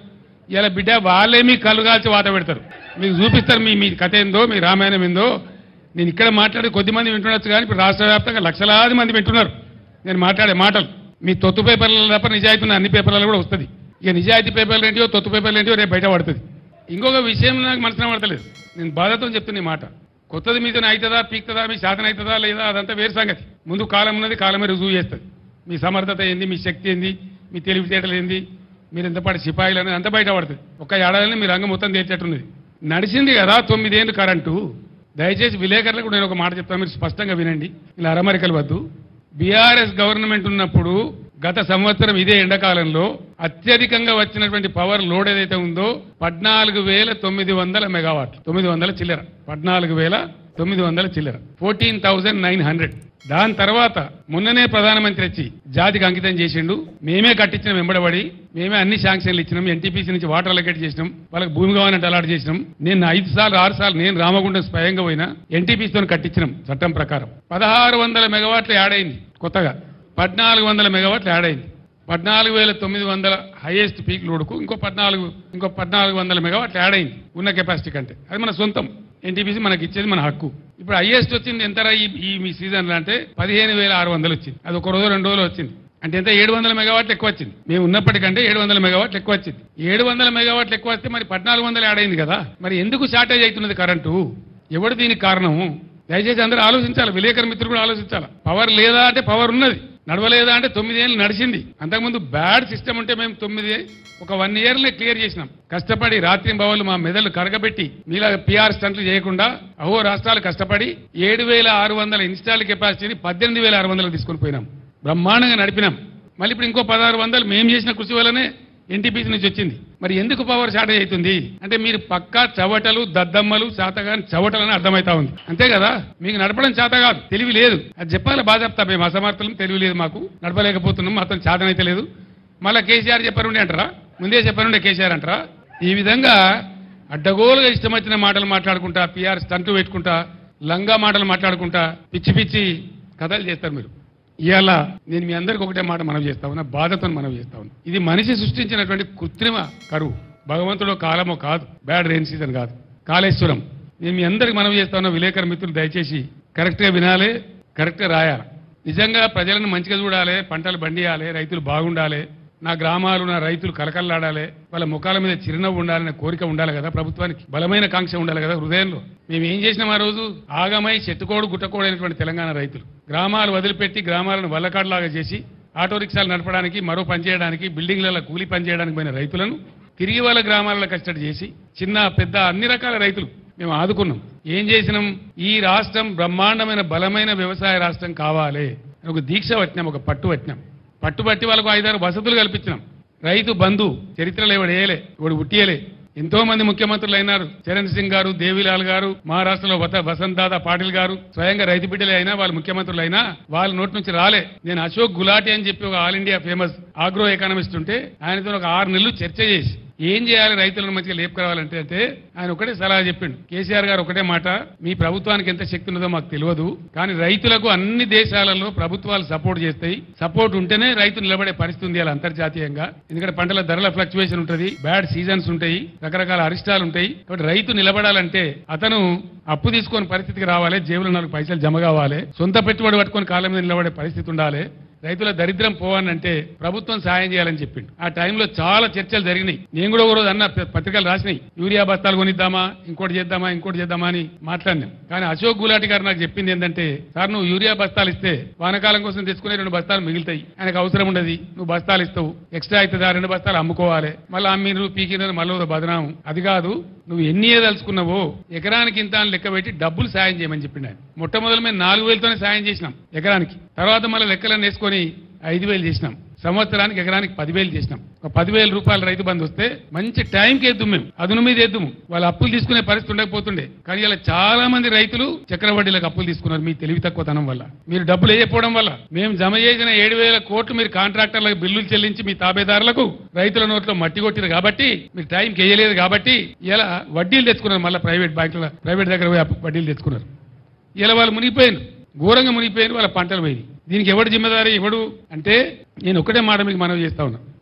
ఇలా బిడ్డ వాళ్ళే మీ కళ్ళు కాల్చి వాత పెడతారు మీకు చూపిస్తారు మీ మీ కథ ఏందో మీ రామాయణం ఏందో నేను ఇక్కడ మాట్లాడి కొద్ది మంది వింటుండొచ్చు కానీ ఇప్పుడు రాష్ట్ర వ్యాప్తంగా లక్షలాది మంది వింటున్నారు నేను మాట్లాడే మాటలు మీ తొత్తు పేపర్లలో తప్ప నిజాయితీ ఉన్న అన్ని పేపర్లలో కూడా వస్తుంది ఇక నిజాయితీ పేపర్లు ఏంటియో తొత్తు పేపర్లు ఏంటియో రేపు బయట పడుతుంది ఇంకొక విషయం నాకు మనసున పడతలేదు నేను బాధతో చెప్తున్నా ఈ మాట కొత్తది మీతో అవుతుందా పీక్తుందా మీ శాతం అవుతుందా లేదా అదంతా వేరు సంగతి ముందు కాలం ఉన్నది కాలమే రుజువు చేస్తుంది మీ సమర్థత ఏంది మీ శక్తి ఏంది మీ తెలివితేటలు ఏంది మీరు ఎంతపాటి సిపాయిలు అనేది అంత బయట పడుతుంది ఒక ఏడాదిని మీ రంగం మొత్తం తేల్చేట్టున్నది నడిచింది కదా తొమ్మిదేళ్ళు కరెంటు దయచేసి విలేకరులకు నేను ఒక మాట చెప్తాను మీరు స్పష్టంగా వినండి ఇలా అరమరికలు వద్దు బీఆర్ఎస్ గవర్నమెంట్ ఉన్నప్పుడు గత సంవత్సరం ఇదే ఎండాకాలంలో అత్యధికంగా వచ్చినటువంటి పవర్ లోడ్ ఏదైతే ఉందో పద్నాలుగు వేల తొమ్మిది వందల మెగావాట్లు తొమ్మిది వందల చిల్లర పద్నాలుగు వేల తొమ్మిది వందల చిల్లర ఫోర్టీన్ థౌజండ్ నైన్ హండ్రెడ్ దాని తర్వాత మొన్ననే ప్రధానమంత్రి వచ్చి జాతికి అంకితం చేసిండు మేమే కట్టించినాం వెంబడబడి మేమే అన్ని శాంక్షన్లు ఇచ్చినాం ఎన్టీపీసీ నుంచి వాటర్ అలొకేట్ చేసినాం వాళ్ళకి భూమి కావాలంటే అలాట్ చేసినాం నేను ఐదు సార్లు ఆరు సార్లు నేను రామగుండం స్వయంగా పోయినా ఎన్టీపీసీతో కట్టించినాం చట్టం ప్రకారం పదహారు వందల మెగావాట్లు యాడ్ అయింది కొత్తగా పద్నాలుగు వందల మెగావాట్లు యాడ్ అయింది పద్నాలుగు వేల తొమ్మిది వందల హైయెస్ట్ పీక్ లోడ్కు ఇంకో పద్నాలుగు ఇంకో పద్నాలుగు వందల మెగావాట్లు యాడ్ అయింది ఉన్న కెపాసిటీ కంటే అది మన సొంతం ఎన్టీపీసీ మనకి ఇచ్చేది మన హక్కు ఇప్పుడు హైయెస్ట్ వచ్చింది ఎంతరా ఈ ఈ మీ సీజన్లో అంటే పదిహేను వేల ఆరు వందలు వచ్చింది అది ఒక రోజు రెండు రోజులు వచ్చింది అంటే ఎంత ఏడు వందల మెగావాట్లు ఎక్కువ వచ్చింది మేము ఉన్నప్పటికంటే ఏడు వందల మెగావాట్లు ఎక్కువ వచ్చింది ఏడు వందల మెగావాట్లు ఎక్కువ వస్తే మరి పద్నాలుగు వందలు యాడ్ అయింది కదా మరి ఎందుకు షార్టేజ్ అవుతున్నది కరెంటు ఎవడు దీనికి కారణము దయచేసి అందరూ ఆలోచించాలి విలేకరు మిత్రులు కూడా ఆలోచించాలి పవర్ లేదా అంటే పవర్ ఉన్నది నడవలేదా అంటే తొమ్మిదేళ్ళు నడిచింది అంతకుముందు బ్యాడ్ సిస్టమ్ ఉంటే మేము తొమ్మిది ఒక వన్ ఇయర్లే క్లియర్ చేసినాం కష్టపడి రాత్రి భవన్లు మా మెదళ్ళు కరగబెట్టి మీలా పిఆర్ స్టంట్లు చేయకుండా అహో రాష్ట్రాలు కష్టపడి ఏడు వేల ఆరు వందల ఇన్స్టాల్ కెపాసిటీని పద్దెనిమిది వేల ఆరు వందలకు తీసుకొని పోయినాం బ్రహ్మాండంగా నడిపినాం మళ్ళీ ఇప్పుడు ఇంకో పదహారు వందలు మేము చేసిన కృషి వల్లనే ఎన్టీపీసీ నుంచి వచ్చింది మరి ఎందుకు పవర్ షార్టేజ్ అవుతుంది అంటే మీరు పక్కా చవటలు దద్దమ్మలు శాతగాని చవటలని అర్థమైతా ఉంది అంతే కదా మీకు నడపడం చేత కాదు తెలివి లేదు అది చెప్పాలి బాధ చెప్తా మేము అసమర్థులం తెలివి లేదు మాకు నడపలేకపోతున్నాం మాత్రం చేతనైతే లేదు మళ్ళీ కేసీఆర్ చెప్పారుండే అంటారా ముందే చెప్పారుండే కేసీఆర్ అంటారా ఈ విధంగా అడ్డగోలుగా ఇష్టం వచ్చిన మాటలు మాట్లాడుకుంటా పిఆర్ స్టంట్ పెట్టుకుంటా లంగా మాటలు మాట్లాడుకుంటా పిచ్చి పిచ్చి కథలు చేస్తారు మీరు ఇవాళ నేను మీ అందరికి ఒకటే మాట మనం చేస్తా ఉన్నా బాధతో మనం చేస్తా ఉన్నా ఇది మనిషి సృష్టించినటువంటి కృత్రిమ కరువు భగవంతుడు కాలమో కాదు బ్యాడ్ రెయిన్ సీజన్ కాదు కాళేశ్వరం నేను మీ అందరికి మనం చేస్తా ఉన్నా విలేకరు మిత్రులు దయచేసి కరెక్ట్గా వినాలి కరెక్ట్గా రాయాలి నిజంగా ప్రజలను మంచిగా చూడాలి పంటలు బండియాలి రైతులు బాగుండాలి నా గ్రామాలు నా రైతులు కలకల్లాడాలి వాళ్ళ ముఖాల మీద చిరునవ్వు ఉండాలనే కోరిక ఉండాలి కదా ప్రభుత్వానికి బలమైన కాంక్ష ఉండాలి కదా హృదయంలో మేము ఏం చేసినాం ఆ రోజు ఆగమై చెట్టుకోడు గుట్టకోడు అయినటువంటి తెలంగాణ రైతులు గ్రామాలు వదిలిపెట్టి గ్రామాలను వల్లకాడులాగా చేసి ఆటో రిక్షాలు నడపడానికి మరో పని చేయడానికి బిల్డింగ్లలో కూలి పని చేయడానికి పోయిన రైతులను తిరిగి వాళ్ళ గ్రామాలలో కష్టడి చేసి చిన్న పెద్ద అన్ని రకాల రైతులు మేము ఆదుకున్నాం ఏం చేసినాం ఈ రాష్ట్రం బ్రహ్మాండమైన బలమైన వ్యవసాయ రాష్ట్రం కావాలి అని ఒక దీక్ష పట్టినాం ఒక పట్టు పట్టినాం పట్టుబట్టి వాళ్ళకు ఐదారు వసతులు కల్పించినాం రైతు బంధు చరిత్రలో ఎవడు వేయలే ఎవడు ఉట్టియలే ఎంతో మంది ముఖ్యమంత్రులు అయినారు చరణ్ సింగ్ గారు దేవిలాల్ గారు మహారాష్ట్రలో వత- వసంత్ దాదా పాటిల్ గారు స్వయంగా రైతు బిడ్డలే అయినా వాళ్ళు ముఖ్యమంత్రులు అయినా వాళ్ళ నోటి నుంచి రాలే నేను అశోక్ గులాటి అని చెప్పి ఒక all India famous agro economist ఉంటే ఆయనతో ఒక ఆరు నెలలు చర్చ చేసి ఏం చేయాలి రైతులను మంచిగా లేపుకురావాలంటే అంటే ఆయన ఒకటే సలహా చెప్పిండు కేసీఆర్ గారు ఒకటే మాట మీ ప్రభుత్వానికి ఎంత శక్తి ఉన్నదో మాకు తెలియదు కానీ రైతులకు అన్ని దేశాలలో ప్రభుత్వాలు సపోర్ట్ చేస్తాయి సపోర్ట్ ఉంటేనే రైతు నిలబడే పరిస్థితి ఉంది అలా అంతర్జాతీయంగా ఎందుకంటే పంటల ధరల ఫ్లక్చువేషన్ ఉంటుంది బ్యాడ్ సీజన్స్ ఉంటాయి రకరకాల అరిష్టాలు ఉంటాయి కాబట్టి రైతు నిలబడాలంటే అతను అప్పు తీసుకొని పరిస్థితికి రావాలి జేబులో నాలుగు పైసలు జమ కావాలి సొంత పెట్టుబడి పట్టుకొని కాలం మీద నిలబడే పరిస్థితి ఉండాలి రైతుల దరిద్రం పోవాలంటే ప్రభుత్వం సాయం చేయాలని చెప్పిండు ఆ టైంలో చాలా చర్చలు జరిగినాయి నేను కూడా ఒక రోజు అన్న ప- పత్రికలు రాసినాయి యూరియా బస్తాలు కొనిద్దామా ఇంకోటి చేద్దామా ఇంకోటి చేద్దామా అని మాట్లాడినాం కానీ అశోక్ గులాటి గారు నాకు చెప్పింది ఏంటంటే సార్ నువ్వు యూరియా బస్తాలు ఇస్తే వానకాలం కోసం తెచ్చుకునే రెండు బస్తాలు మిగులుతాయి ఆయనకు అవసరం ఉండదు నువ్వు బస్తాలు ఇస్తావు ఎక్స్ట్రా అవుతుంది ఆ రెండు బస్తాలు అమ్ముకోవాలి మళ్ళీ అమ్మినరు పీకినరు మళ్ళీ ఒక బదనాము అది కాదు నువ్వు ఎన్ని ఏదలుచుకున్నావో ఎకరానికి ఇంత అని లెక్క పెట్టి డబ్బులు సాయం చేయమని చెప్పిండు ఆయన మొట్టమొదటి మేము నాలుగు వేలతోనే సాయం చేసినాం ఎకరానికి తర్వాత మళ్ళీ లెక్కలను వేసుకొని ఐదు వేలు చేసినాం సంవత్సరానికి ఎకరానికి పదివేలు చేసినాం ఒక పదివేల రూపాయల రైతు బంధు వస్తే మంచి టైంకి వేద్దాం మేము అదును మీద వేద్దాము వాళ్ళు అప్పులు తీసుకునే పరిస్థితి ఉండకపోతుండే కానీ ఇలా చాలా మంది రైతులు చక్రవడ్డీలకు అప్పులు తీసుకున్నారు మీ తెలివి తక్కువతనం వల్ల మీరు డబ్బులు వేయకపోవడం వల్ల మేము జమ చేసిన ఏడు వేల కోట్లు మీరు కాంట్రాక్టర్లకు బిల్లులు చెల్లించి మీ తాబేదారులకు రైతుల నోట్లో మట్టి కొట్టిరు కాబట్టి మీరు టైంకి వేయలేదు కాబట్టి ఇలా వడ్డీలు తెచ్చుకున్నారు మళ్ళీ ప్రైవేట్ బ్యాంకుల ప్రైవేట్ దగ్గర పోయి అప్పు- వడ్డీలు తెచ్చుకున్నారు ఇలా వాళ్ళు మునిగిపోయారు ఘోరంగా మునిగిపోయారు వాళ్ళ పంటలు పోయి దీనికి ఎవడు జిమ్మదారి ఎవడు అంటే నేను ఒకటే మాట మీకు మనవి చేస్తా ఉన్నా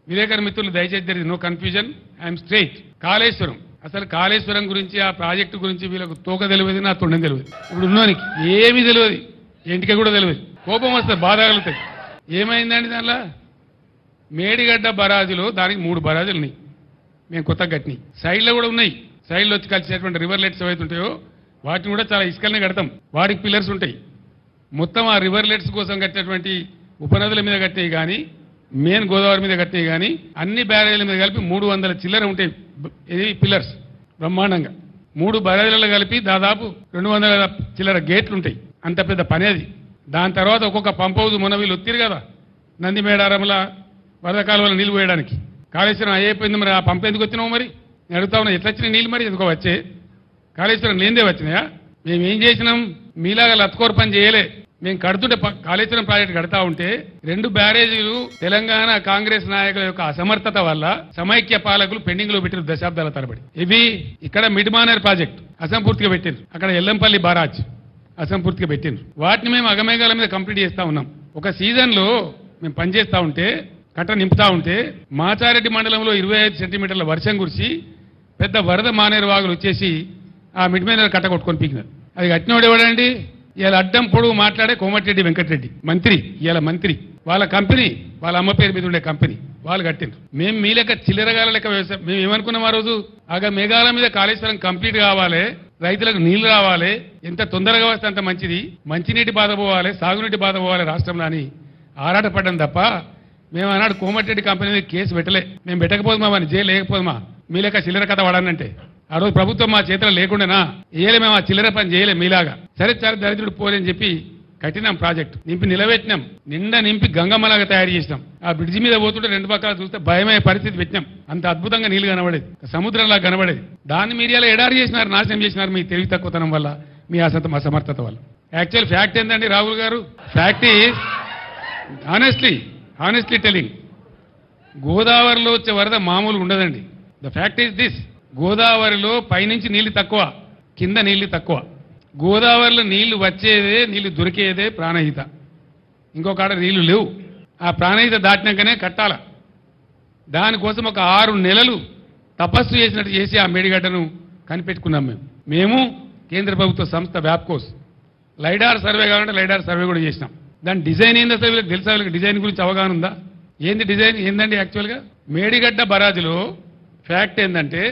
విలేకరు మిత్రులు దయచేసి there no confusion I'm straight Kaleshwaram అసలు కాళేశ్వరం గురించి ఆ ప్రాజెక్టు గురించి వీళ్ళకు తోక తెలియదు నా తొండం తెలియదు ఇప్పుడు ఉన్నోనికి ఏమీ తెలియదు ఇంటికి కూడా తెలియదు కోపం వస్తుంది బాధ కలుగుతాయి ఏమైందండి దానిలో మేడిగడ్డ బరాజులో దానికి మూడు బరాజులు ఉన్నాయి మేము కొత్త కట్టినాయి సైడ్లో కూడా ఉన్నాయి సైడ్లో వచ్చి కలిసేటువంటి రివర్ లెట్స్ ఏవైతే ఉంటాయో వాటిని కూడా చాలా ఇసుకలనే కడతాం వాటికి పిల్లర్స్ ఉంటాయి మొత్తం ఆ రివర్ లెట్స్ కోసం కట్టినటువంటి ఉపనదుల మీద కట్టినవి కానీ మెయిన్ గోదావరి మీద కట్టినవి కానీ అన్ని బ్యారేజీల మీద కలిపి మూడు వందల చిల్లర ఉంటాయి బ- ఇది పిల్లర్స్ బ్రహ్మాండంగా మూడు బ్యారేజీలలో కలిపి దాదాపు రెండు వందల చిల్లర గేట్లు ఉంటాయి అంత పెద్ద పని అది దాని తర్వాత ఒక్కొక్క పంప్ హౌస్ మొన్న వీళ్ళు ఒత్తిరు కదా నంది మేడారంల వరద కాలువల నీళ్లు పోయడానికి కాళేశ్వరం అయిపోయింది మరి ఆ పంప్ ఎందుకు వచ్చినావు మరి నేను అడుగుతా ఉన్నా ఎట్లా వచ్చినాయి నీళ్ళు మరి ఎందుకో వచ్చే కాళేశ్వరం లేనిదే వచ్చినాయా మేము ఏం చేసినాం మీలాగా లత్కోర్ పని చేయలే మేము కడుతుంటే ప- కాళేశ్వరం ప్రాజెక్ట్ కడతా ఉంటే రెండు బ్యారేజీలు తెలంగాణ కాంగ్రెస్ నాయకుల యొక్క అసమర్థత వల్ల సమైక్య పాలకులు పెండింగ్ లో పెట్టిన దశాబ్దాల తరబడి ఇవి ఇక్కడ మిడ్మానర్ ప్రాజెక్ట్ అసంపూర్తిగా పెట్టిండ్రు అక్కడ ఎల్లంపల్లి బారాజ్ అసంపూర్తిగా పెట్టిండ్రు వాటిని మేము అగమేఘాల మీద కంప్లీట్ చేస్తా ఉన్నాం ఒక సీజన్ లో మేము పనిచేస్తా ఉంటే కట్ట నింపుతా ఉంటే మాచారెడ్డి మండలంలో ఇరవై ఐదు సెంటీమీటర్ల వర్షం కురిసి పెద్ద వరద మానేరు వాగులు వచ్చేసి ఆ మిడ్ మీద కట్ట కొట్టుకొని పీకినారు అది కట్టినోడు ఎవడండి ఇవాళ అడ్డం పొడుగు మాట్లాడే కోమటిరెడ్డి వెంకటరెడ్డి మంత్రి ఇవాళ మంత్రి వాళ్ళ కంపెనీ వాళ్ళ అమ్మ పేరు మీద ఉండే కంపెనీ వాళ్ళు కట్టిండ్రు మేము మీ లెక్క చిల్లరగాల లెక్క వ్యవసాయం మేము ఏమనుకున్నాం ఆ రోజు ఆగా మేఘాల మీద కాళేశ్వరం కంప్లీట్ కావాలి రైతులకు నీళ్లు రావాలి ఎంత తొందరగా వస్తే అంత మంచిది మంచినీటి బాధ పోవాలి సాగునీటి బాధ పోవాలి రాష్ట్రంలో అని ఆరాటపడ్డం తప్ప మేము ఆనాడు కోమటిరెడ్డి కంపెనీ మీద కేసు పెట్టలే మేము పెట్టకపోదుమా అని జైలు లేకపోదుమా మీ లెక్క చిల్లర కథ వాడానంటే ఆ రోజు ప్రభుత్వం మా చేతిలో లేకుండానా ఏలే మేము ఆ చిల్లర పని చేయలే మీలాగా సరే సరే దరిద్రుడు పోలేని చెప్పి కట్టినాం ప్రాజెక్ట్ నింపి నిలబెట్టినాం నిండా నింపి గంగమ్మలాగా తయారు చేసినాం ఆ బ్రిడ్జి మీద పోతుంటే రెండు పక్కల చూస్తే భయమయ్యే పరిస్థితి పెట్టినాం అంత అద్భుతంగా నీళ్లు కనబడేది సముద్రంలా కనబడేది దాన్ని మీరు ఇలా ఎడారి చేసినారు నాశనం చేసినారు మీ తెలివి తక్కువతనం వల్ల మీ అసత అసమర్థత వల్ల యాక్చువల్ ఫ్యాక్ట్ ఏంటండి Rahul garu fact is honestly honestly telling గోదావరిలో వచ్చే వరద మామూలు ఉండదండి ద ఫ్యాక్ట్ ఈస్ దిస్ గోదావరిలో పైనుంచి నీళ్లు తక్కువ కింద నీళ్లు తక్కువ గోదావరిలో నీళ్లు వచ్చేదే నీళ్లు దొరికేదే ప్రాణహిత ఇంకొక ఆడ నీళ్లు లేవు ఆ ప్రాణహిత దాటినాకనే కట్టాల దానికోసం ఒక ఆరు నెలలు తపస్సు చేసినట్టు చేసి ఆ మేడిగడ్డను కనిపెట్టుకున్నాం మేము మేము కేంద్ర ప్రభుత్వ సంస్థ వ్యాప్కోస్ లైడార్ సర్వే కావాలంటే లైడార్ సర్వే కూడా చేసినాం దాని డిజైన్ ఏంది అసలు వీళ్ళకి తెలుసా వీళ్ళకి డిజైన్ గురించి అవగాహన ఉందా ఏంది డిజైన్ ఏందండి యాక్చువల్గా మేడిగడ్డ బరాజులో ఫ్యాక్ట్ ఏంటంటే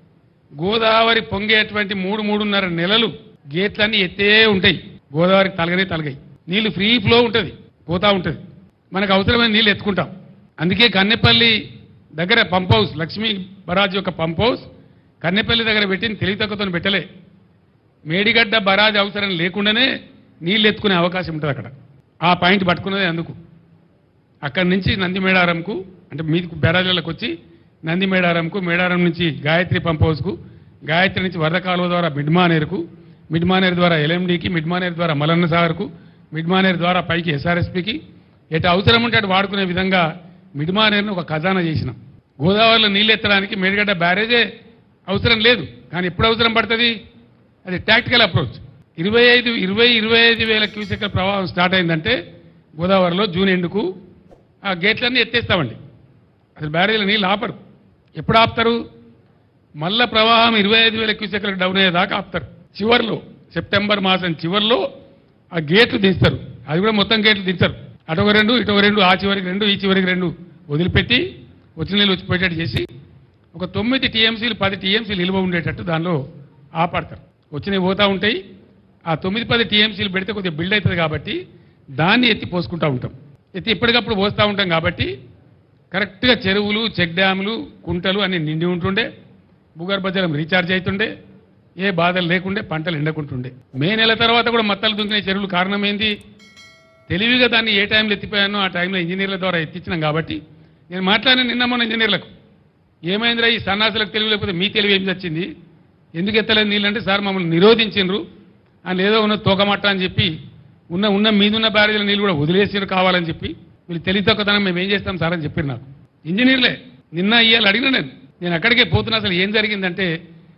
గోదావరి పొంగేటువంటి మూడు మూడున్నర నెలలు గేట్లన్నీ ఎత్తే ఉంటాయి గోదావరికి తలగనే తలగాయి నీళ్లు ఫ్రీ ఫ్లో ఉంటుంది పోతా ఉంటుంది మనకు అవసరమైన నీళ్లు ఎత్తుకుంటాం అందుకే కన్నెపల్లి దగ్గర పంప్ హౌస్ లక్ష్మీ బరాజ్ యొక్క పంప్ హౌస్ కన్నెపల్లి దగ్గర పెట్టిన తెలివితక్కువతో పెట్టలే మేడిగడ్డ బరాజ్ అవసరం లేకుండానే నీళ్లు ఎత్తుకునే అవకాశం ఉంటుంది అక్కడ ఆ పాయింట్ పట్టుకున్నదే అందుకు అక్కడి నుంచి నంది మేడారంకు అంటే మీది బెరాజులకు వచ్చి నంది మేడారంకు మేడారం నుంచి గాయత్రి పంప్ హౌస్కు గాయత్రి నుంచి వరద కాలువ ద్వారా మిడ్మానేరుకు మిడ్మానేరు ద్వారా ఎల్ఎండికి మిడ్మానేరు ద్వారా మలన్న సాగర్కు మిడ్మానేరు ద్వారా పైకి ఎస్ఆర్ఎస్పికి ఎటు అవసరం ఉంటే అటు వాడుకునే విధంగా మిడ్మానేరును ఒక ఖజానా చేసినాం గోదావరిలో నీళ్ళు ఎత్తడానికి మేడిగడ్డ బ్యారేజే అవసరం లేదు కానీ ఎప్పుడు అవసరం పడుతుంది అది టాక్టికల్ అప్రోచ్ ఇరవై ఐదు ఇరవై ఇరవై ఐదు వేల క్యూసెక్ల ప్రవాహం స్టార్ట్ అయిందంటే గోదావరిలో జూన్ ఎండుకు ఆ గేట్లన్నీ ఎత్తేస్తామండి అసలు బ్యారేజీలో నీళ్ళు ఆపరు ఎప్పుడు ఆపుతారు మళ్ళా ప్రవాహం ఇరవై ఐదు వేల క్యూసెక్లకు డౌన్ అయ్యేదాకా ఆపుతారు చివర్లో సెప్టెంబర్ మాసం చివర్లో ఆ గేట్లు దించుతారు అది కూడా మొత్తం గేట్లు దించరు అటొక రెండు ఇటొక రెండు ఆ చివరికి రెండు ఈ చివరికి రెండు వదిలిపెట్టి వచ్చిన నీళ్ళు వచ్చిపోయేటట్టు చేసి ఒక తొమ్మిది టీఎంసీలు పది టీఎంసీలు నిల్వ ఉండేటట్టు దానిలో ఆపడతారు వచ్చినవి పోతా ఉంటాయి ఆ తొమ్మిది పది టీఎంసీలు పెడితే కొద్దిగా బిల్డ్ అవుతుంది కాబట్టి దాన్ని ఎత్తి పోసుకుంటా ఉంటాం ఎత్తి ఎప్పటికప్పుడు పోస్తూ ఉంటాం కాబట్టి కరెక్ట్గా చెరువులు చెక్ డ్యాములు కుంటలు అన్ని నిండి ఉంటుండే భూగర్భ జలం రీఛార్జ్ అవుతుండే ఏ బాధలు లేకుండే పంటలు ఎండకుంటుండే మే నెల తర్వాత కూడా మత్తలు దుంకిన చెరువులు కారణం ఏంది తెలివిగా దాన్ని ఏ టైంలో ఎత్తిపోయానో ఆ టైంలో ఇంజనీర్ల ద్వారా ఎత్తించినాం కాబట్టి నేను మాట్లాడిన నిన్న మొన్న ఇంజనీర్లకు ఏమైందిరా ఈ సన్నాసులకు తెలివి లేకపోతే మీ తెలివి ఏం వచ్చింది ఎందుకు ఎత్తలేదు నీళ్ళు అంటే సార్ మమ్మల్ని నిరోధించిండ్రు అని ఏదో ఉన్న తోకమట్ట అని చెప్పి ఉన్న ఉన్న మీదున్న బ్యారేజీల నీళ్ళు కూడా వదిలేసిరు కావాలని చెప్పి వీళ్ళు తెలివి తక్కువతనం మేము ఏం చేస్తాం సార్ అని చెప్పారు నాకు ఇంజనీర్లే నిన్న ఇయ్యాలి అడిగిన నేను నేను అక్కడికే పోతున్నా అసలు ఏం జరిగిందంటే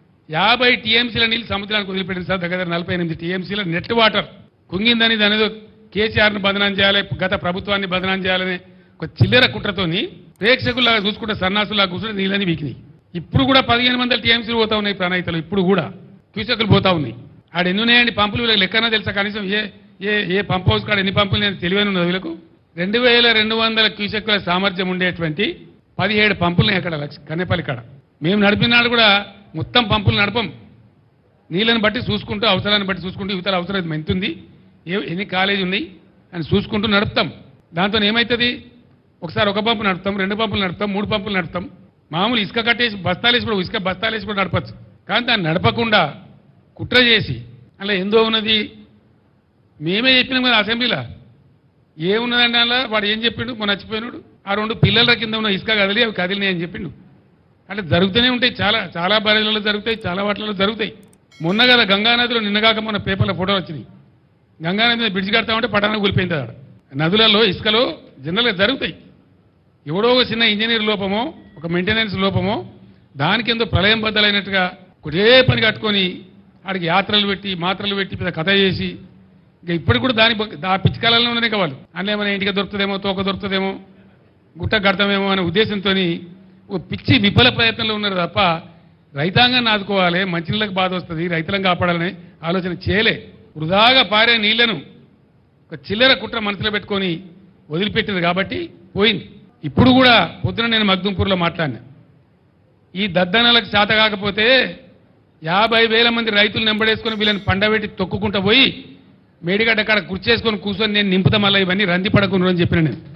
యాభై టీఎంసీల నీళ్ళు సముద్రానికి వదిలిపెట్టింది సార్ దగ్గర దగ్గర నలభై ఎనిమిది టీఎంసీల నెట్ వాటర్ కుంగిందని దాని ఏదో కేసీఆర్ను బదనాం చేయాలి గత ప్రభుత్వాన్ని బదనాం చేయాలని ఒక చిల్లర కుట్రతోని ప్రేక్షకులాగా చూసుకుంటే సన్నాసులాగా కూర్చుంటే నీళ్ళని వీకినాయి ఇప్పుడు కూడా పదిహేను వందల టీఎంసీలు పోతా ఉన్నాయి ప్రణాయితలు ఇప్పుడు కూడా క్యూసెక్లు పోతా ఉన్నాయి ఆడ ఎన్ని ఉన్నాయండి పంపులు వీళ్ళకి లెక్కన తెలుసా కనీసం ఏ ఏ ఏ పంప్ హౌస్ కాడ ఎన్ని పంపులు నేను తెలివైన ఉన్నది వీళ్ళకు రెండు వేల రెండు వందల క్యూసెక్కుల సామర్థ్యం ఉండేటువంటి పదిహేడు పంపులు అక్కడ లక్ష- కన్నెపల్లి కాడ మేము నడిపినాడు కూడా మొత్తం పంపులు నడపం నీళ్ళని బట్టి చూసుకుంటూ అవసరాన్ని బట్టి చూసుకుంటూ యువతల అవసరం ఎంత ఉంది ఏ ఎన్ని కాలేజీ ఉన్నాయి అని చూసుకుంటూ నడుపుతాం దాంతో ఏమవుతుంది ఒకసారి ఒక పంపు నడుపుతాం రెండు పంపులు నడుపుతాం మూడు పంపులు నడుపుతాం మామూలు ఇసుక కట్టేసి బస్తాలేసి కూడా ఇసుక బస్తాలేసి కూడా నడపచ్చు కానీ దాన్ని నడపకుండా కుట్ర చేసి అలా ఎందో ఉన్నది మేమే చెప్పినాం కదా అసెంబ్లీలో ఏమున్నదండి అలా వాడు ఏం చెప్పిండు మొన్న నచ్చిపోయినాడు ఆ రెండు పిల్లల కింద ఉన్న ఇసుక కదిలి అవి కదిలినాయి అని చెప్పిండు అంటే జరుగుతూనే ఉంటాయి చాలా చాలా బరేలలో జరుగుతాయి చాలా వాటిలలో జరుగుతాయి మొన్న కదా గంగానదిలో నిన్నగాక మొన్న పేపర్లో ఫోటోలు వచ్చినాయి గంగానది మీద బ్రిడ్జ్ కడతామంటే పటాన కూలిపోయింది ఆడ నదులలో ఇసుకలో జనరల్గా జరుగుతాయి ఎవడో ఒక చిన్న ఇంజనీర్ లోపమో ఒక మెయింటెనెన్స్ లోపమో దానికి ఎంతో ప్రళయం బద్దలైనట్టుగా ఒకటే పని కట్టుకొని ఆడికి యాత్రలు పెట్టి మాత్రలు పెట్టి పెద్ద కథ చేసి ఇంకా ఇప్పటికి కూడా దాని బ- ఆ పిచ్చికాలలో ఉన్నాయి కావాలి అందులో ఏమైనా ఇంటికి దొరుకుతుందేమో తోక దొరుకుతుందేమో గుట్ట కడతామేమో అనే ఉద్దేశంతో ఓ పిచ్చి విఫల ప్రయత్నంలో ఉన్నారు తప్ప రైతాంగాన్ని ఆదుకోవాలి మంచినీళ్ళకి బాధ వస్తుంది రైతులను కాపాడాలనే ఆలోచన చేయలే వృధాగా పారే నీళ్లను ఒక చిల్లర కుట్ర మనసులో పెట్టుకొని వదిలిపెట్టింది కాబట్టి పోయింది ఇప్పుడు కూడా పొద్దున నేను మగ్దుంపూర్లో మాట్లాడినా ఈ దద్దనలకు చేత కాకపోతే యాభై వేల మంది రైతులు నెంబడేసుకొని వీళ్ళని పండబెట్టి తొక్కుకుంటూ పోయి మేడిగడ్డ కాడ కుర్చేసుకొని కూర్చొని నేను నింపుతా మళ్ళీ ఇవన్నీ రంది పడకుండా అని చెప్పిన నేను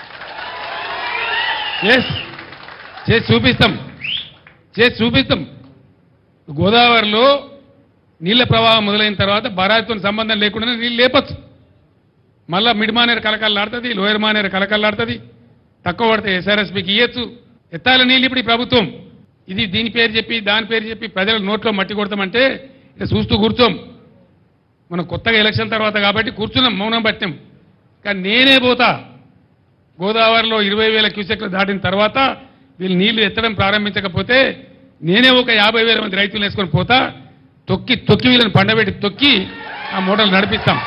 ఎస్ చేసి చూపిస్తాం చేసి చూపిస్తాం గోదావరిలో నీళ్ల ప్రవాహం మొదలైన తర్వాత బరాయితో సంబంధం లేకుండా నీళ్ళు లేపచ్చు మళ్ళా మిడ్ మానేరు కలకల్లాడుతుంది లోయర్ మానేరు కలకల్లాడుతుంది తక్కువ పడితే ఎస్ఆర్ఎస్పీకి ఇయ్యచ్చు ఎత్తాల నీళ్ళు ఇప్పుడు ఈ ప్రభుత్వం ఇది దీని పేరు చెప్పి దాని పేరు చెప్పి ప్రజల నోట్లో మట్టి కొడతామంటే ఇక చూస్తూ కూర్చోం మనం కొత్తగా ఎలక్షన్ తర్వాత కాబట్టి కూర్చున్నాం మౌనం పట్టాం కానీ నేనే పోతా గోదావరిలో ఇరవై వేల క్యూసెక్లు దాటిన తర్వాత వీళ్ళు నీళ్లు ఎత్తడం ప్రారంభించకపోతే నేనే ఒక యాభై వేల మంది రైతులు వేసుకొని పోతా తొక్కి తొక్కి వీళ్ళని పండబెట్టి తొక్కి ఆ మూటలు నడిపిస్తాం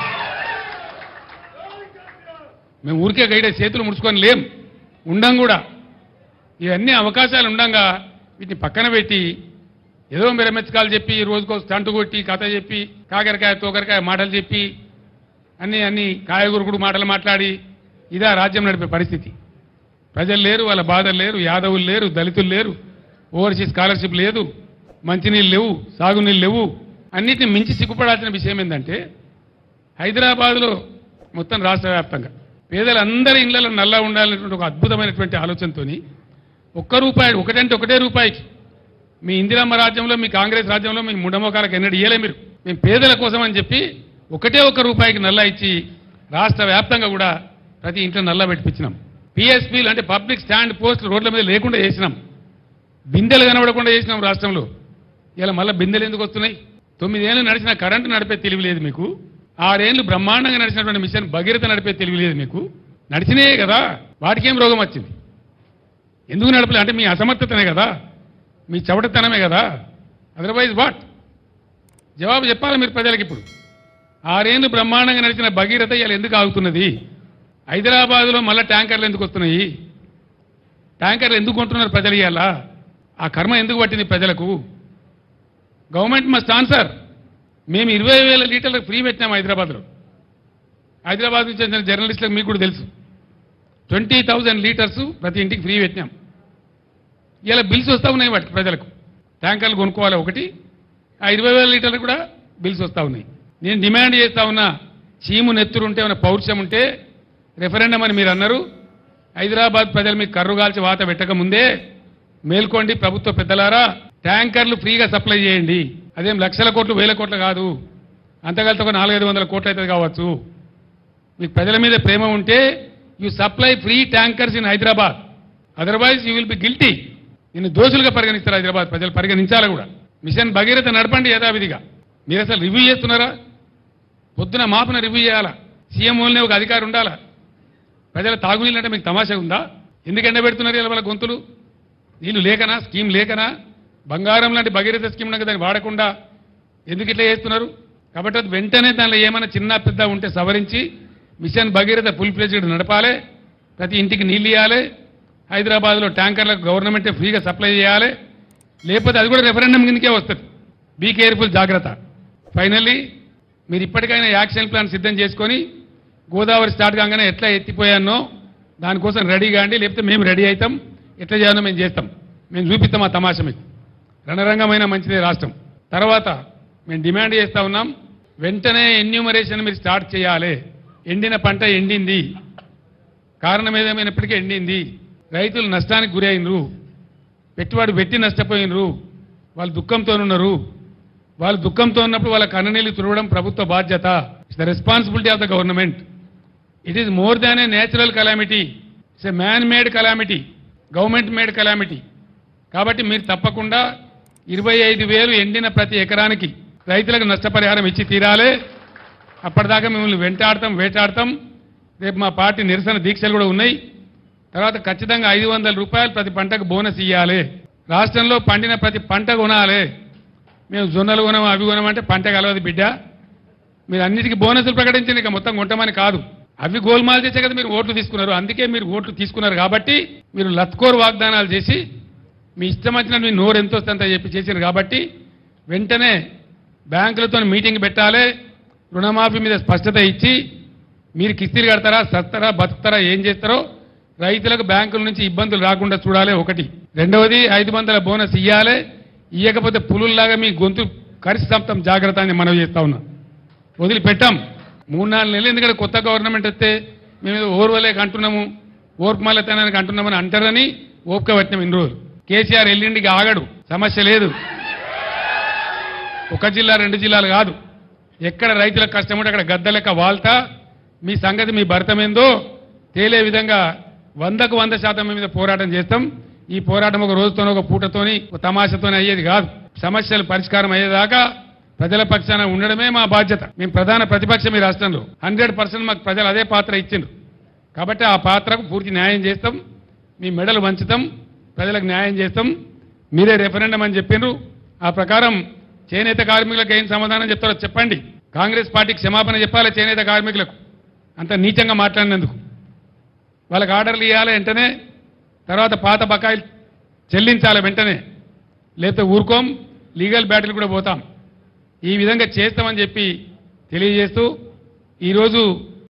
మేము ఊరికే గైడే చేతులు ముడుచుకొని లేం ఉండం కూడా ఇవన్నీ అవకాశాలు ఉండంగా వీటిని పక్కన పెట్టి ఏదో మిరమెచ్చకాలు చెప్పి రోజుకో స్టంటు కొట్టి కథ చెప్పి కాకరకాయ తోకరకాయ మాటలు చెప్పి అన్ని అన్ని కాయగూరుకుడు మాటలు మాట్లాడి ఇదా రాజ్యం నడిపే పరిస్థితి ప్రజలు లేరు వాళ్ళ బాధలు లేరు యాదవులు లేరు దళితులు లేరు ఓవర్సీస్ స్కాలర్షిప్ లేదు మంచినీళ్ళు లేవు సాగునీళ్ళు లేవు అన్నిటిని మించి సిగ్గుపడాల్సిన విషయం ఏంటంటే హైదరాబాద్లో మొత్తం రాష్ట్ర వ్యాప్తంగా పేదలందరి ఇళ్లలో నల్లా ఉండాలనేటువంటి ఒక అద్భుతమైనటువంటి ఆలోచనతోని ఒక్క రూపాయి ఒకటంటే ఒకటే రూపాయికి మీ ఇందిరమ్మ రాజ్యంలో మీ కాంగ్రెస్ రాజ్యంలో మీ ముండమోకాలకు ఎన్నడూ ఇయ్యలే మీరు మేము పేదల కోసం అని చెప్పి ఒకటే ఒక రూపాయికి నల్లా ఇచ్చి రాష్ట్ర వ్యాప్తంగా కూడా ప్రతి ఇంట్లో నల్లా పెట్టించినాం పిఎస్పీలు అంటే పబ్లిక్ స్టాండ్ పోస్ట్ రోడ్ల మీద లేకుండా చేసినాం బిందెలు కనబడకుండా చేసినాం రాష్ట్రంలో ఇలా మళ్ళీ బిందెలు ఎందుకు వస్తున్నాయి తొమ్మిదేళ్ళు నడిచిన కరెంటు నడిపే తెలివి లేదు మీకు ఆరేళ్లు బ్రహ్మాండంగా నడిచినటువంటి మిషన్ భగీరథ నడిపే తెలివి లేదు మీకు నడిచినాయే కదా వాటికేం రోగం వచ్చింది ఎందుకు నడపలే అంటే మీ అసమర్థతనే కదా మీ చవటతనమే కదా అదర్వైజ్ వాట్ జవాబు చెప్పాలి మీరు ప్రజలకు ఇప్పుడు ఆరేళ్లు బ్రహ్మాండంగా నడిచిన భగీరథ ఇవాళ ఎందుకు ఆగుతున్నది హైదరాబాద్లో మళ్ళీ ట్యాంకర్లు ఎందుకు వస్తున్నాయి ట్యాంకర్లు ఎందుకు కొంటున్నారు ప్రజలు ఇవాళ ఆ కర్మ ఎందుకు పట్టింది ప్రజలకు గవర్నమెంట్ మస్ట్ ఆన్సర్ మేము ఇరవై వేల లీటర్లకు ఫ్రీ పెట్టినాం హైదరాబాద్లో హైదరాబాద్ నుంచి వచ్చిన జర్నలిస్టులకు మీకు కూడా తెలుసు ట్వంటీ థౌజండ్ లీటర్స్ ప్రతి ఇంటికి ఫ్రీ పెట్టినాం ఇలా బిల్స్ వస్తూ ఉన్నాయి వాటికి ప్రజలకు ట్యాంకర్లు కొనుక్కోవాలి ఒకటి ఆ ఇరవై వేల లీటర్లు కూడా బిల్స్ వస్తూ ఉన్నాయి నేను డిమాండ్ చేస్తా ఉన్నా చీము నెత్తురు ఉంటే ఏమైనా పౌరుషం ఉంటే రెఫరెండం అని మీరు అన్నారు హైదరాబాద్ ప్రజలు మీకు కర్రు కాల్చి వాత పెట్టక ముందే మేల్కోండి ప్రభుత్వ పెద్దలారా ట్యాంకర్లు ఫ్రీగా సప్లై చేయండి అదేం లక్షల కోట్లు వేల కోట్లు కాదు అంతకాలతో ఒక నాలుగైదు వందల కోట్లు అవుతుంది కావచ్చు మీకు ప్రజల మీద ప్రేమ ఉంటే you supply free tankers in Hyderabad otherwise you will be guilty నిన్ను దోషులుగా పరిగణిస్తారు హైదరాబాద్ ప్రజలు పరిగణించాలి కూడా మిషన్ భగీరథ నడపండి యథావిధిగా మీరు అసలు రివ్యూ చేస్తున్నారా పొద్దున మాపున రివ్యూ చేయాలా సీఎం ఓన్లీ ఒక అధికారి ఉండాలా ప్రజల తాగునీళ్ళు అంటే మీకు తమాషా ఉందా ఎందుకు ఎండబెడుతున్నారు ఇలా వాళ్ళ గొంతులు నీళ్లు లేకనా స్కీమ్ లేకనా బంగారం లాంటి భగీరథ స్కీమ్ ఉన్నది దాన్ని వాడకుండా ఎందుకు ఇట్లా చేస్తున్నారు కాబట్టి అది వెంటనే దానిలో ఏమైనా చిన్న పెద్ద ఉంటే సవరించి మిషన్ భగీరథ ఫుల్ ఫ్లెజ్డ్ నడపాలి ప్రతి ఇంటికి నీళ్ళు ఇవ్వాలి హైదరాబాద్లో ట్యాంకర్లకు గవర్నమెంటే ఫ్రీగా సప్లై చేయాలి లేకపోతే అది కూడా రెఫరెండం కిందకే వస్తుంది బీ కేర్ఫుల్ జాగ్రత్త ఫైనల్లీ మీరు ఇప్పటికైనా యాక్షన్ ప్లాన్ సిద్ధం చేసుకొని గోదావరి స్టార్ట్ కాగానే ఎట్లా ఎత్తిపోయానో దానికోసం రెడీ కాండి లేకపోతే మేము రెడీ అవుతాం ఎట్లా చేయాలో మేము చేస్తాం మేము చూపిస్తాం ఆ తమాషా మీకు రణరంగమైన మంచిదే రాష్ట్రం తర్వాత మేము డిమాండ్ చేస్తా ఉన్నాం వెంటనే ఎన్యూమరేషన్ మీరు స్టార్ట్ చేయాలి ఎండిన పంట ఎండింది కారణం ఏదేమైనప్పటికీ ఎండింది రైతులు నష్టానికి గురైనరు పెట్టుబడి పెట్టి నష్టపోయినరు వాళ్ళు దుఃఖంతో ఉన్నారు వాళ్ళు దుఃఖంతో ఉన్నప్పుడు వాళ్ళ కన్ననీళ్లు తుడవడం ప్రభుత్వ బాధ్యత it's the responsibility of the government it is more than a natural calamity it's a man made calamity government made calamity కాబట్టి మీరు తప్పకుండా ఇరవై ఐదు వేలు ఎండిన ప్రతి ఎకరానికి రైతులకు నష్టపరిహారం ఇచ్చి తీరాలి అప్పటిదాకా మిమ్మల్ని వెంటాడతాం వేటాడతాం రేపు మా పార్టీ నిరసన దీక్షలు కూడా ఉన్నాయి తర్వాత ఖచ్చితంగా ఐదు వందల రూపాయలు ప్రతి పంటకు బోనస్ ఇవ్వాలి రాష్ట్రంలో పండిన ప్రతి పంట కొనాలి మేము జొన్నలు కొనం అవి కొనమంటే పంట కలవదు బిడ్డ మీరు అన్నిటికీ బోనసులు ప్రకటించండి ఇక మొత్తం కొంటామని కాదు అవి గోల్మాల్ చేసే కదా మీరు ఓట్లు తీసుకున్నారు అందుకే మీరు ఓట్లు తీసుకున్నారు కాబట్టి మీరు లత్కోర్ వాగ్దానాలు చేసి మీ ఇష్టం వచ్చినట్టు మీ నోరు ఎంత వస్తుందంత చెప్పి చేశారు కాబట్టి వెంటనే బ్యాంకులతో మీటింగ్ పెట్టాలి రుణమాఫీ మీద స్పష్టత ఇచ్చి మీరు కిస్తీలు కడతారా సస్తారా బతుకుతారా ఏం చేస్తారో రైతులకు బ్యాంకుల నుంచి ఇబ్బందులు రాకుండా చూడాలి ఒకటి రెండవది ఐదు వందల బోనస్ ఇవ్వాలి ఇవ్వకపోతే పులుల్లాగా మీ గొంతు కరిసి చంపుతాం జాగ్రత్త అని మనవి చేస్తా ఉన్నా వదిలిపెట్టాం మూడు నాలుగు నెలలు ఎందుకంటే కొత్త గవర్నమెంట్ వస్తే మేము ఏదో ఓర్వలేక అంటున్నాము ఓర్పుమాలతనానికి అంటున్నామని అంటారని ఓపిక పట్టినాం ఇన్ని రోజులు కేసీఆర్ ఎల్లుండికి ఆగడు సమస్య లేదు ఒక జిల్లా రెండు జిల్లాలు కాదు ఎక్కడ రైతులకు కష్టం ఉంటే అక్కడ గద్ద లెక్క వాల్తా మీ సంగతి మీ భర్తమేందో తేలే విధంగా వందకు వంద శాతం మీ మీద పోరాటం చేస్తాం ఈ పోరాటం ఒక రోజుతోనో ఒక పూటతోని ఒక తమాషతోని అయ్యేది కాదు సమస్యలు పరిష్కారం అయ్యేదాకా ప్రజల పక్షాన ఉండడమే మా బాధ్యత మేము ప్రధాన ప్రతిపక్షం ఈ రాష్ట్రంలో హండ్రెడ్ పర్సెంట్ మాకు ప్రజలు అదే పాత్ర ఇచ్చిండ్రు కాబట్టి ఆ పాత్రకు పూర్తి న్యాయం చేస్తాం మీ మెడలు వంచుతాం ప్రజలకు న్యాయం చేస్తాం మీరే రెఫరెండం అని చెప్పిండ్రు ఆ ప్రకారం చేనేత కార్మికులకు ఏం సమాధానం చెప్తారో చెప్పండి కాంగ్రెస్ పార్టీకి క్షమాపణ చెప్పాలి చేనేత కార్మికులకు అంత నీచంగా మాట్లాడినందుకు వాళ్ళకి ఆర్డర్లు ఇవ్వాలి వెంటనే తర్వాత పాత బకాయిలు చెల్లించాలి వెంటనే లేకపోతే ఊరుకోం లీగల్ బ్యాటిల్ కూడా పోతాం ఈ విధంగా చేస్తామని చెప్పి తెలియజేస్తూ ఈరోజు